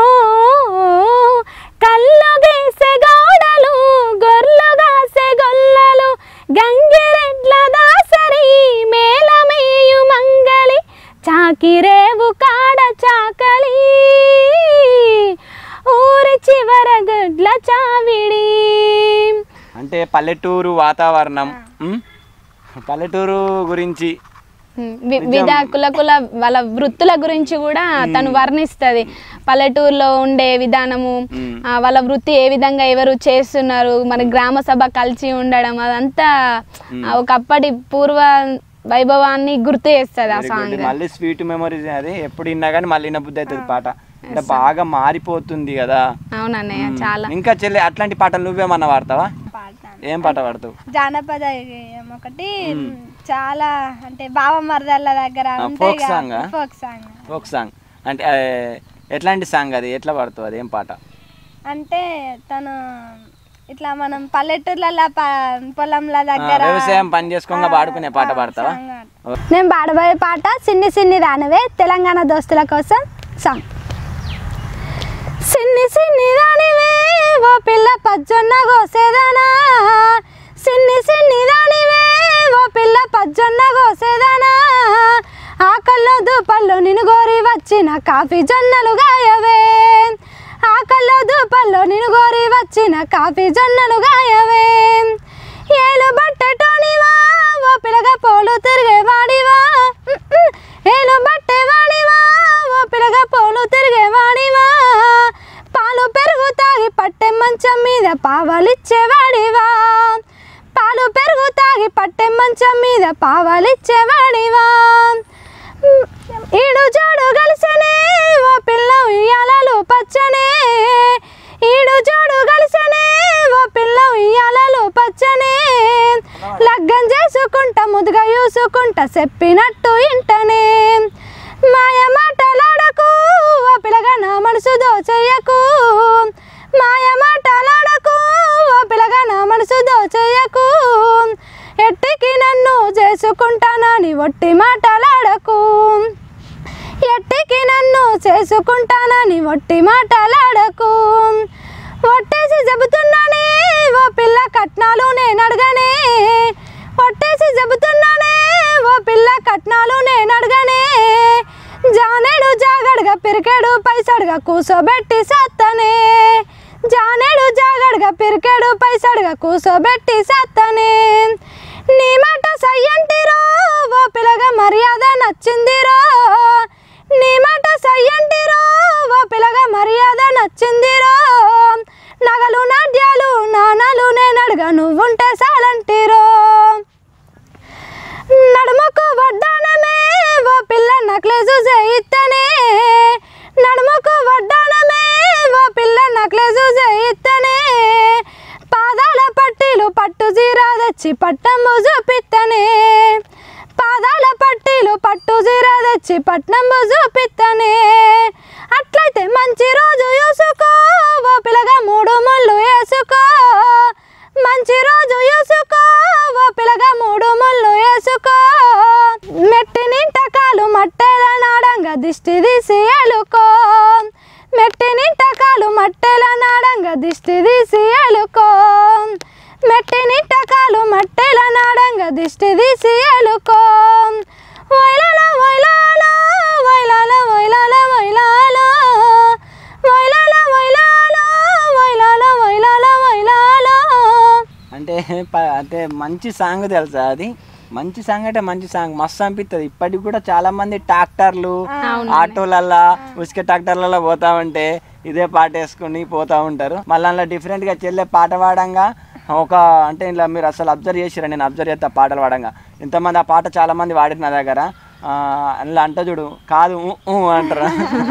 కళ్ళు గేసే గౌడలు గొర్రెలు గాసే గొల్లలు గంగిరెడ్ల దాసరి మేలమేయు మంగలి చాకిరేవు కాడ చాకలి ఊరి చివర గుడ్ల చావిడి అంటే పల్లెటూరు వాతావరణం ఉమ్, పల్లెటూరు గురించి వి- వివిధ కుల కుల వాళ్ళ వృత్తుల గురించి కూడా తను వర్ణిస్తుంది పల్లెటూరులో ఉండే విధానము మ్మ్. ఆ, వాళ్ళ వృత్తి ఏ విధంగా ఎవరు చేస్తున్నారు మన గ్రామ సభ కలిసి ఉండడం అదంతా ఆ, ఒకప్పటి పూర్వ వైభవాన్ని గుర్తు చేస్తుంది ఆ Very good. సాంగ్ మళ్ళీ స్వీట్ మెమరీస్ అది ఎప్పుడు విన్నా కానీ మళ్ళీ వినబుద్ధి అవుతుంది పాట అంటే బాగా మారిపోతుంది కదా అవునన్నయ్య చాలా ఇంకా చెల్లి అట్లాంటి పాటలు నువ్వేమన్నా పాడతావా పాడతాను ఏం పాట పాడతావు జానపద గేయం ఒకటి చాలా అంటే బావ మరదళ్ళ దగ్గర ఆ, ఉంటాయి folk song ఆ? ఫోక్ సాంగ్ ఫోక్ సాంగ్ అంటే ఆ, ఎట్లాంటి సాంగ్ అది ఎట్లా పాడుతావు అది ఏం పాట అంటే తను ఇట్లా మనం పల్లెటూర్లలో ప- పొలంల ఆ, దగ్గర వ్యవసాయం పని చేసుకోగా పాడుకునే పాట పాడతావా సాంగ్ పాడతా. నేను పాడబోయే పాట సిన్ని సిన్ని దానవే తెలంగాణ దోస్తుల కోసం సాంగ్ సిన్ని సిన్ని దానివే ఓ పిల్ల పజ్జొన్న కోసేదానా సిన్ని సిన్ని దానివే ఓ పిల్ల పజ్జొన్న కోసేదానా ఆకల్లో దూపల్లో నిన్ను గోరి వచ్చిన కాఫీ జొన్నలు గాయవే ఆకల్లో దూపల్లో నిన్ను గోరి వచ్చిన కాఫీ జొన్నలు గాయవే ఏలు బట్టెటోనివా ఓ పిల్లగా పోలు తిరిగేవాడివా ఉమ్, ఉమ్. ఏలు బట్టేవాడివా ఓ పిల్లగా పోలు తిరిగేవాడివా పాలు పెరుగు తాగి పట్టె మంచం మీద పావలిచ్చేవాడివా పాలు పెరుగు తాగి పట్టె మంచం మీద పావలిచ్చేవాడివా ఉమ్, ఈడు జోడు కలిసనే ఓ పిల్ల ఉయ్యాలలు పచ్చనే ఈడు జోడు కలిసనే ఓ పిల్ల ఉయ్యాలలు పచ్చనే లగ్గం చేసుకుంటా ముదుగా చూసుకుంటా చెప్పినట్టు ఇంటనే మాయ మాటలాడకు ఓ పిల్లగా నా మనసు దోచెయ్యకు మాయ మాటలాడకు ఓ పిల్లగా నా మనసు దోచెయ్యకు ఎట్టికి నన్ను చేసుకుంటానని ఒట్టి మాటలాడకు ఎట్టికి నన్ను చేసుకుంటానని ఒట్టి మాటలాడకు ఒట్టేసి చెబుతున్నానే ఓ పిల్ల కట్నాలు నేను అడగనే ఒట్టేసి చెబుతున్నానే ఓ పిల్ల కట్నాలు నేను అడగనే జానేడు జాగడుగా పిరికెడు పైసడుగా కూసోబెట్టి సత్తనే జానేడు జాగడుగా పిరికెడు పైసడుగా కూసోబెట్టి సత్తనే నీ మాట సయ్యంటిరో ఓ పిల్లగా మర్యాద నచ్చిందిరో నీ మాట సయ్యంటిరో ఓ పిల్లగా మర్యాద నచ్చిందిరో నగలు నాట్యాలు నాణాలు నేనడుగా నువ్వుంటే సాలంటిరో నడుముకు వడ్డానమే ఓ పిల్ల నక్లేసు చేయిత్తనే నడుముకు వడ్డానమే ఓ పిల్ల నక్లేసు చేయిత్తనే పాదాల పట్టీలు పట్టు చీర తెచ్చి పట్టంబు చూపిత్తనే పాదాల పట్టీలు పట్టు జీర తెచ్చి పట్నంబు చూపిత్తనే అట్లయితే మంచి రోజు చూసుకో ఓ పిల్లగా మూడు ముళ్ళు వేసుకో మంచి రోజు చూసుకో ఓ పిల్లగా మూడు ముళ్ళు వేసుకో మెట్టి నింటకాలు మట్టెల నాడంగా దిష్టి తీసి ఎలుకో మెట్టి నింటకాలు మట్టెల నాడంగా దిష్టి తీసి ఎలుకో మెట్టి నింటకాలు మట్టెల నాడంగా దిష్టి తీసి ఎలుకో వైలాల వైలాల వైలాల వైలాల వైలాల వైలాల వైలాల వైలాల వైలాల వైలాల అంటే ప- అంటే మంచి సాంగ్ తెలుసా అది మంచి సాంగ్ అంటే మంచి సాంగ్ మస్తు అనిపిస్తుంది ఇప్పటికి కూడా చాలా మంది ట్రాక్టర్లు ఆటోలల్లా ఉసుక ట్రాక్టర్లలో పోతా ఉంటే ఇదే పాట వేసుకుని పోతా ఉంటారు మళ్ళీ అందులో different గా చెల్లె పాట పాడంగా ఒక అంటే ఇలా మీరు అసలు అబ్జర్వ్ చేసిరా నేను అబ్జర్వ్ చేస్తా పాటలు పాడంగా ఇంతమంది ఆ పాట చాలా మంది వాడిరు నా దగ్గర ఆ, అందులో అంట చూడు కాదు ఊ, ఊ అంటారు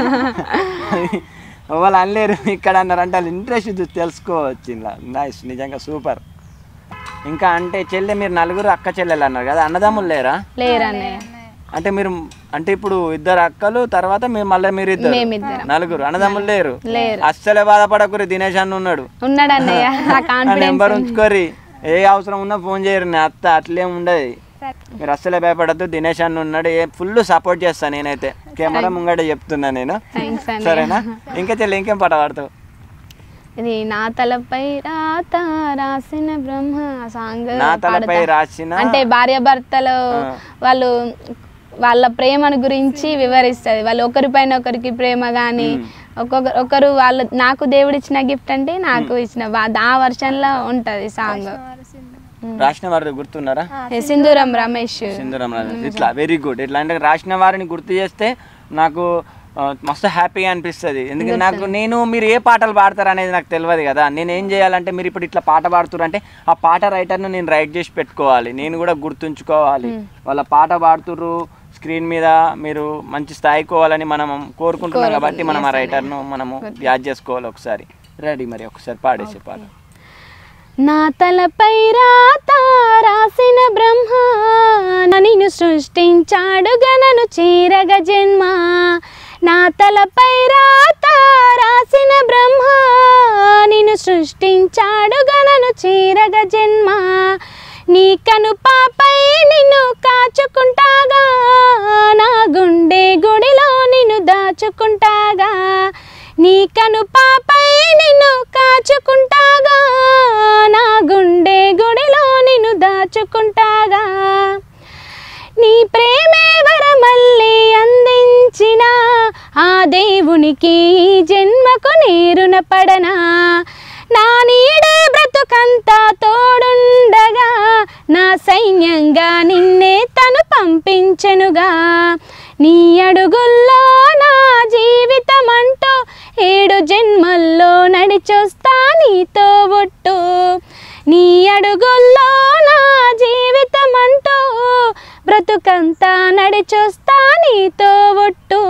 వాళ్ళు అనలేరు ఇక్కడ అన్నారు అంటే వాళ్ళు ఇంట్రెస్ట్ చూసి తెలుసుకోవచ్చు ఇలా నైస్ నిజంగా సూపర్ ఇంకా అంటే చెల్లె మీరు నలుగురు అక్క చెల్లెలు అన్నారు కదా అన్నదమ్ములు లేరా లేరన్నయ్య అంటే మీరు అంటే ఇప్పుడు ఇద్దరు అక్కలు తర్వాత మీరు మళ్ళీ మీరు ఇద్దరు మేమిద్దరం. నలుగురు అన్నదమ్ములు లేరు లేరు. అస్సలే బాధపడకురి దినేష్ అన్న ఉన్నాడు ఉన్నాడు అన్నయ్య నా ఆ కాన్ఫిడెన్స్ నెంబర్ ఉంచుకోరి ఏ అవసరం ఉన్నా ఫోన్ చేయరు నా అత్త అట్లేం ఉండదు మీరు అస్సలే భయపడద్దు దినేష్ అన్న ఉన్నాడు ఏ ఫుల్ సపోర్ట్ చేస్తాను నేనైతే కెమెరా ముంగట చెప్తున్నా నేను థ్యాంక్స్ అన్నయ్య సరేనా ఇంకా చెల్లి ఇంకేం పాట పాడతావు ఇది నా తలపై రాత రాసిన బ్రహ్మ ఆ సాంగ్ నా తలపై పాడతా. రాసిన అంటే భార్య భర్తలు వాళ్ళు వాళ్ళ ప్రేమను గురించి వివరిస్తుంది వాళ్ళు ఒకరిపైన ఒకరికి ప్రేమ కానీ ఒక్కొక్క ఒకరు వాళ్ళ నాకు దేవుడు ఇచ్చిన గిఫ్ట్ అంటే నాకు ఇచ్చిన వా- ఆ వర్షన్లో ఉంటుంది సాంగ్ రాసిన వారు గుర్తున్నారా సింధూరం రమేష్ సింధురం రాజు. ఇట్లా వెరీ గుడ్ ఇట్లా అంటే రాసిన వారిని గుర్తు చేస్తే నాకు ఆ, మస్తు హ్యాపీగా అనిపిస్తుంది ఎందుకంటే నాకు నేను మీరు ఏ పాటలు పాడతారు అనేది నాకు తెలియదు కదా నేను ఏం చేయాలంటే మీరు ఇప్పుడు ఇట్లా పాట పాడుతున్నారు అంటే ఆ పాట రైటర్ను నేను రైట్ చేసి పెట్టుకోవాలి నేను కూడా గుర్తుంచుకోవాలి వాళ్ళ పాట పాడుతుర్రు స్క్రీన్ మీద మీరు మంచి స్థాయికి పోవాలని మనం కోరుకుంటున్నాం కాబట్టి మనం ఆ రైటర్ను మనము యాద్ చేసుకోవాలి ఒకసారి రెడీ మరి ఒకసారి పాడేసే పాట నా తలపై రాత రాసిన బ్రహ్మ నిన్ను సృష్టించాడు గనను చీరగ జన్మ నా తలపై రాత రాసిన బ్రహ్మ నిన్ను సృష్టించాడు గనను చీరగ జన్మ నీ కను పాపై నిన్ను కాచుకుంటాగా నా గుండె గుడిలో నిన్ను దాచుకుంటాగా నీ కను పాపై నిన్ను కాచుకుంటాగా నా గుండె గుడిలో నిన్ను దాచుకుంటాగా నీ ప్రేమే వరమల్లి అందించిన ఆ దేవునికి ఈ జన్మకు నీరున పడనా నా నీడే బ్రతుకంతా తోడుండగా నా సైన్యంగా నిన్నే తను పంపించెనుగా నీ అడుగుల్లో నా జీవితం అంటూ ఏడు జన్మల్లో నడిచొస్తా నీతో ఒట్టు నీ అడుగుల్లో నా జీవితం అంటూ బ్రతుకంతా నడిచొస్తా నీతో ఒట్టు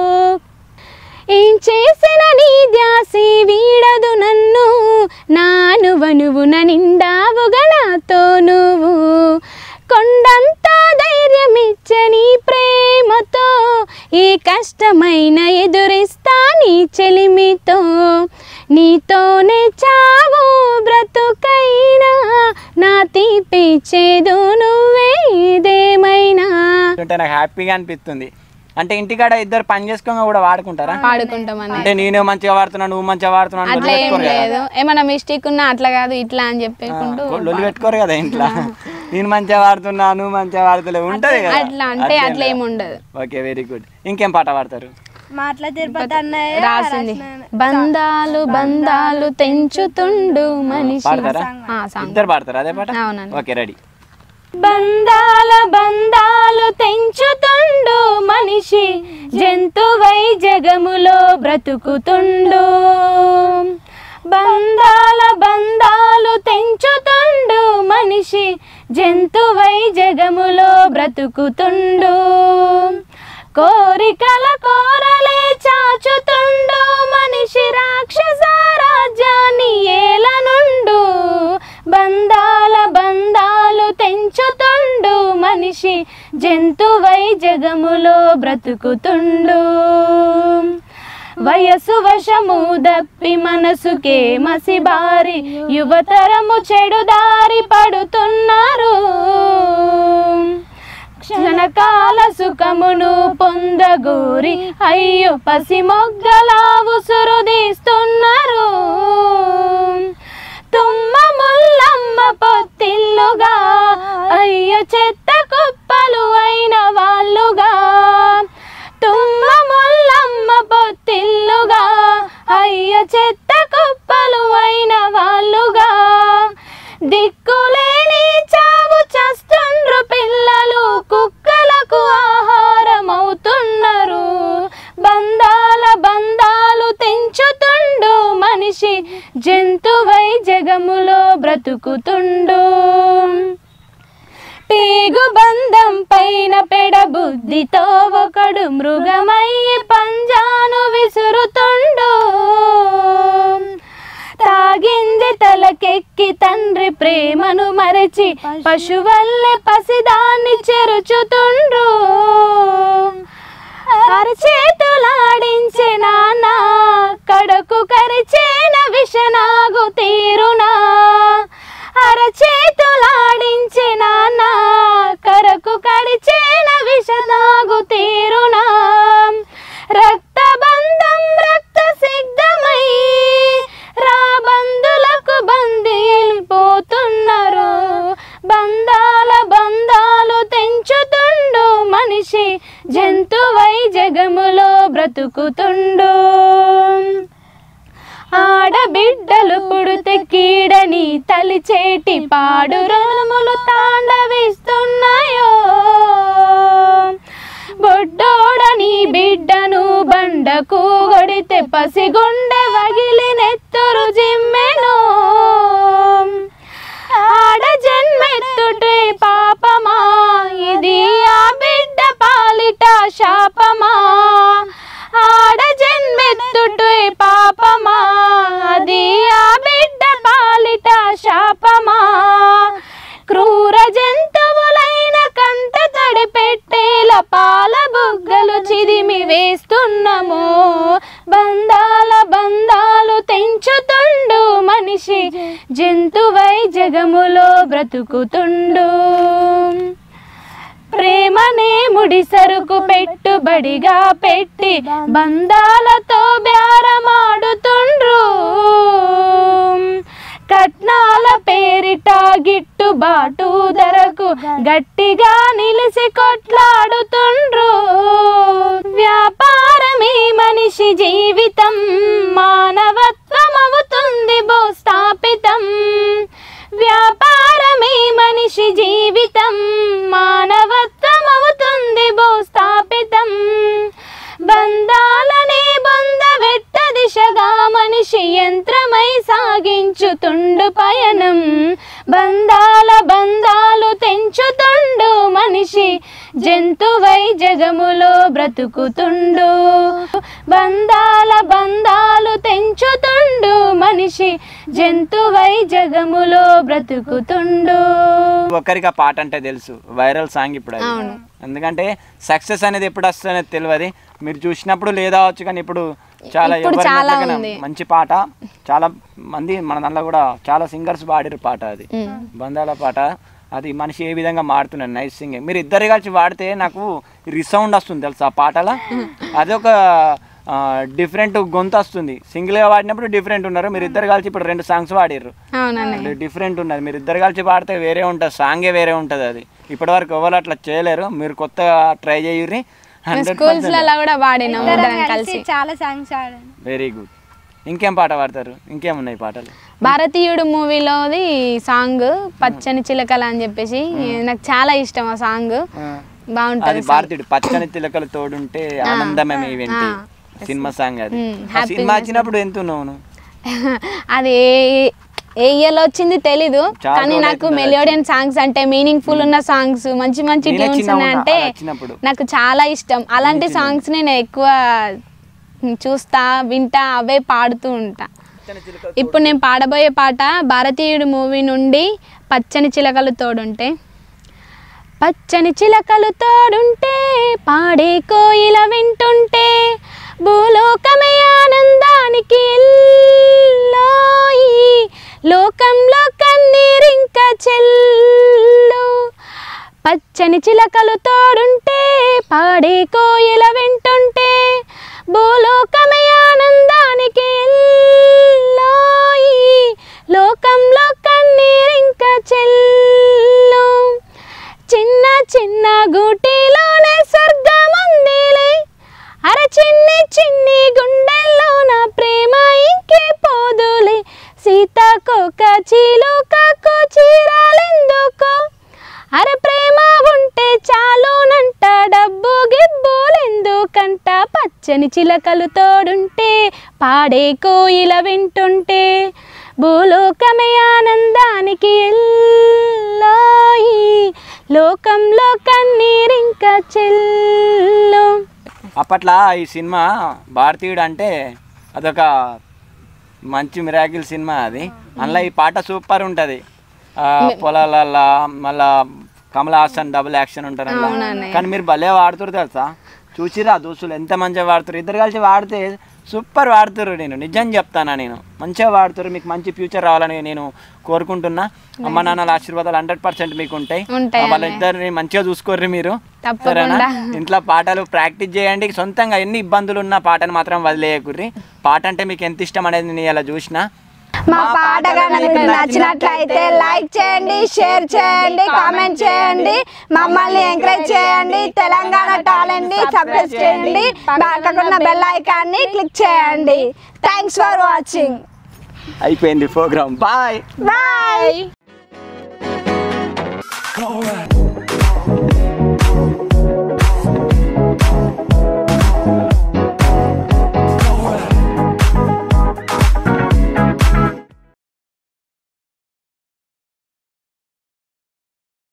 ఏం చేసిన నీ ధ్యాసి వీడదు నన్ను నానువనువున నిండావుగా నాతో నువ్వు కొండంత ధైర్యమిచ్చే నీ ప్రేమతో ఏ కష్టమైన ఎదురిస్తా నీ చెలిమితో నీతోనే చావు బ్రతుకైనా నా తీపి చేదు నువ్వే ఇదేమైనా అంటే నాకు హ్యాపీగా అనిపిస్తుంది అంటే ఇంటికాడ ఇద్దరు పని చేసుకొని కూడా వాడుకుంటారా పాడుకుంటామని అంటే నేను మంచిగా వాడుతున్నా నువ్వు మంచిగా వాడుతున్నావు అని అట్లా లొల్లి ఏం పెట్టుకోరు కదా లేదు ఏమన్నా మిస్టేక్ ఉన్నా అట్లా కాదు ఇట్లా అని చెప్పేకుంటూ లొల్లి పెట్టుకోరు కదా ఇంట్లో నేను మంచిగా వాడుతున్నా నువ్వు మంచిగా వాడుతలేవు ఉంటది కదా అట్లా అంటే అట్లా ఏమి ఉండదు ఓకే వెరీ గుడ్ ఇంకేం పాట పాడతారు మాటల తిరుపతి అన్నయ్య రాసింది బంధాలు బంధాలు తెంచుతుండు మనిషి పాడతారా ఆ, సాంగ్ ఇద్దరు పాడతారా అదే పాట అవునండి. ఓకే రెడీ బంధాల బంధాలు తెంచుతుండు మనిషి జంతువై జగములో బ్రతుకుతుండు బంధాల బంధాలు తెంచుతుండు మనిషి జంతువై జగములో బ్రతుకుతుండు కోరికల కోరలే చాచుతుండు మనిషి రాక్షస రాజ్యాన్ని ఏలనుండు బంధాల బంధాలు తెంచు జంతువై జగములో బ్రతుకుతుండు వయసు వశము దప్పి మనసుకే మసిబారి యువతరము చెడుదారి పడుతున్నారు క్షణకాల సుఖమును పొందగోరి అయ్యో పసి మొగ్గలా ఉసురుదీస్తున్నారు తుమ్మ ముల్లమ్మ పొత్తిల్లుగా అయ్యో చెత్త కుప్పలు అయిన వాళ్ళుగా తుమ్మ ముల్లమ్మ పొత్తిల్లుగా అయ్యో చెత్త కుప్పలు అయిన వాళ్ళుగా దిక్కులేని చావు చస్తుండ్రు పిల్లలు కుక్కలకు ఆహారం అవుతున్నారు బంధాల బంధాలు తెంచుతుండు మనిషి జంతువై జగములో బ్రతుకుతుండు పేగు బంధం పైన పెడ బుద్ధితో ఒకడు మృగమయ్యి పంజాను విసురుతుండు తాగింది తలకెక్కి తండ్రి ప్రేమను మరచి పశువల్లే పసిదాన్ని చెరుచుతుండ్రు అరచేతులాడించే నాన్న కడకు కరిచేన విషనాగు తీరునా అరచేతులాడించే నాన్న కరకు కడిచేన విషనాగు తీరునా రక్తబంధం రక్త సిద్ధమై రాబందులకు బందీలిపోతున్నారు బంధాల బంధాలు తెంచుతుండు మనిషి జంతువై జగములో బ్రతుకుతుండు ఆడబిడ్డలు పుడితే కీడని తలిచేటి పాడు రుణములు తాండవిస్తున్నాయో బొడ్డోడని బిడ్డను బండకు కొడితే పసిగుండె వగిలి నెత్తురు జిమ్మెను ఆడ జన్మెత్తుటే పాపమా ఇది ఆ బిడ్డ పాలిట శాపమా ఆడ జన్మెత్తుటే పాపమా అది ఆ బిడ్డ పాలిట శాపమా క్రూర జంతువులైన కంట తడి పెట్టేల పాల బుగ్గలు చిదిమి వేస్తున్నాము బంధాల బంధాలు తెంచుతుండు మనిషి జంతువై జగములో బ్రతుకుతుండు ప్రేమనే ముడి సరుకు పెట్టుబడిగా పెట్టి బంధాలతో బేరమాడుతుండ్రు కట్నాల పేరిట గిట్టుబాటు ధరకు గట్టిగా నిలిసి కొట్లాడుతుండ్రు వ్యాపారమే మనిషి జీవితం మానవత్వం అవుతుంది భూస్థాపితం వ్యాపారమే మనిషి జీవితం మానవత్వం అవుతుంది భూస్థాపితం బంధాలనే బొందవెట్ట దిశగా మనిషి యంత్రమై సాగించుతుండు పయనం బంధాల బంధాలు తెంచుతుండు మనిషి జంతువై జగములో బ్రతుకుతుండు బంధాల బంధాలు తెంచుతుండు మనిషి జంతువై జగములో బ్రతుకుతుండు ఒక్కరికి ఆ పాట అంటే తెలుసు వైరల్ సాంగ్ ఇప్పుడు అది ఎందుకంటే సక్సెస్ అనేది ఎప్పుడు వస్తుందనేది తెలియదు మీరు చూసినప్పుడు లేదా వచ్చు కానీ ఇప్పుడు చాలా ఇప్పుడు ఎవరి చాలా నోట్లోకైనా ఉంది. మంచి పాట చాలా మంది మన దాంట్లో కూడా చాలా సింగర్స్ పాడిరు పాట అది బంధాల పాట అది మనిషి ఏ విధంగా మాడుతున్నాడు నైస్ సింగింగ్ మీరు ఇద్దరు కలిసి వాడితే నాకు రిసౌండ్ వస్తుంది తెలుసా ఆ పాటల అదొక డిఫరెంట్ గొంతు వస్తుంది సింగిల్గా వాడినప్పుడు డిఫరెంట్ ఉన్నారు మీరు ఇద్దరు కలిసి ఇప్పుడు రెండు సాంగ్స్ వాడిర్రు అవునండి డిఫరెంట్ ఉన్నది మీరు ఇద్దరు కలిసి పాడితే వేరే ఉంటుంది సాంగే వేరే ఉంటుంది అది ఇప్పటివరకు ఎవరు అట్లా చేయలేరు మీరు కొత్తగా ట్రై చేయుర్రి హండ్రెడ్ స్కూల్స్ లలో కూడా పాడినాం ఇద్దరం కలిసి చాలా సాంగ్స్ ఆడాను వెరీ గుడ్ ఇంకేం పాట పాడతారు ఇంకేమున్నాయి పాటలు భారతీయుడు మూవీలోది సాంగ్ పచ్చని చిలకల అని చెప్పేసి నాకు చాలా ఇష్టం ఆ సాంగ్ అది బాగుంటది భారతీయుడు పచ్చని తిలకలు తోడుంటే ఆనందమే మీ వెంటి సినిమా సాంగ్ అది ఆ సినిమా వచ్చినప్పుడు ఎంత ఉన్నావు నువ్వు? అది ఏ- ఏ ఇయర్లో వచ్చింది తెలీదు చాలా కానీ రోజులు నాకు అవుతుంది మెలోడియన్ సాంగ్స్ అంటే మీనింగ్ ఫుల్ ఉన్న సాంగ్స్ మంచి మంచి నేనే ట్యూన్స్ చిన్నగా ఉన్నా, ఉన్నాయంటే అలా వచ్చినప్పుడు. నాకు చాలా ఇష్టం అలాంటి సాంగ్స్ నేను ఎక్కువ చూస్తా వింటా అవే పాడుతూ ఉంటా ఇప్పుడు నేను పాడబోయే పాట భారతీయుడు మూవీ నుండి పచ్చని చిలకలు తోడుంటే పచ్చని చిలకలు తోడుంటే పాడే కోయిల వింటుంటే భూలోకమే ఆనందానికి ఎల్లోయి లోకంలో కన్నీరింక చెల్లు పచ్చని చిలకలు తోడుంటే పాడే కోయిల వింటుంటే భూలోకమే ఆనందానికి ఎల్లోయి లోకంలో కన్నీరింక చెల్లు చిన్న చిన్న గూటిలోనే స్వర్గముందిలే అర చిన్ని చిన్ని గుండెల్లోన ప్రేమ ఇంకే పోదులే సీతాకోక చిలుకకు చీరాలెందుకో అరే ప్రేమ ఉంటే చాలునంట డబ్బు గిబ్బులెందుకంట పచ్చని చిలకలు తోడుంటే పాడే కోయిల వింటుంటే భూలోకమే ఆనందానికి ఎల్లోయి లోకంలో కన్నీరింక చెల్లు అప్పట్లో ఈ సినిమా భారతీయుడు అంటే అదొక మంచి మిరాకిల్ సినిమా అది అందులో ఈ పాట సూపర్ ఉంటుంది పొలాలల్లో మళ్ళా కమల్ హాసన్ డబుల్ యాక్షన్ ఉంటారు అందులో. కానీ మీరు భలే వాడుతారు తెలుసా చూసిరా దోస్తులు ఎంత మంచిగా వాడుతారు ఇద్దరు కలిసి వాడితే సూపర్ వాడుతారు నేను నిజం చెప్తానా నేను మంచిగా వాడుతారు మీకు మంచి ఫ్యూచర్ రావాలని నేను కోరుకుంటున్నా అమ్మ నాన్నల ఆశీర్వాదాలు హండ్రెడ్ పర్సెంట్ మీకు ఉంటాయి ఉంటాయి వాళ్ళ ఇద్దరిని మంచిగా చూసుకోర్రి మీరు తప్పకుండా. సరేనా ఇంట్లో పాటలు ప్రాక్టీస్ చేయండి సొంతంగా ఎన్ని ఇబ్బందులు ఉన్నా పాటను మాత్రం వదిలేయకుర్రి పాట అంటే మీకు ఎంత ఇష్టం అనేది నేను ఇలా చూసిన మా పాట కనుక మీకు నచ్చినట్లయితే లైక్ చేయండి షేర్ చేయండి కామెంట్ చేయండి మమ్మల్ని ఎంకరేజ్ చేయండి తెలంగాణ టాలెంట్ ని సబ్స్క్రైబ్ చేయండి పక్కకున్న బెల్ ఐకాన్ ని క్లిక్ చేయండి థ్యాంక్స్ ఫర్ వాచింగ్ అయిపోయింది ప్రోగ్రామ్ బాయ్ బాయ్ Bye.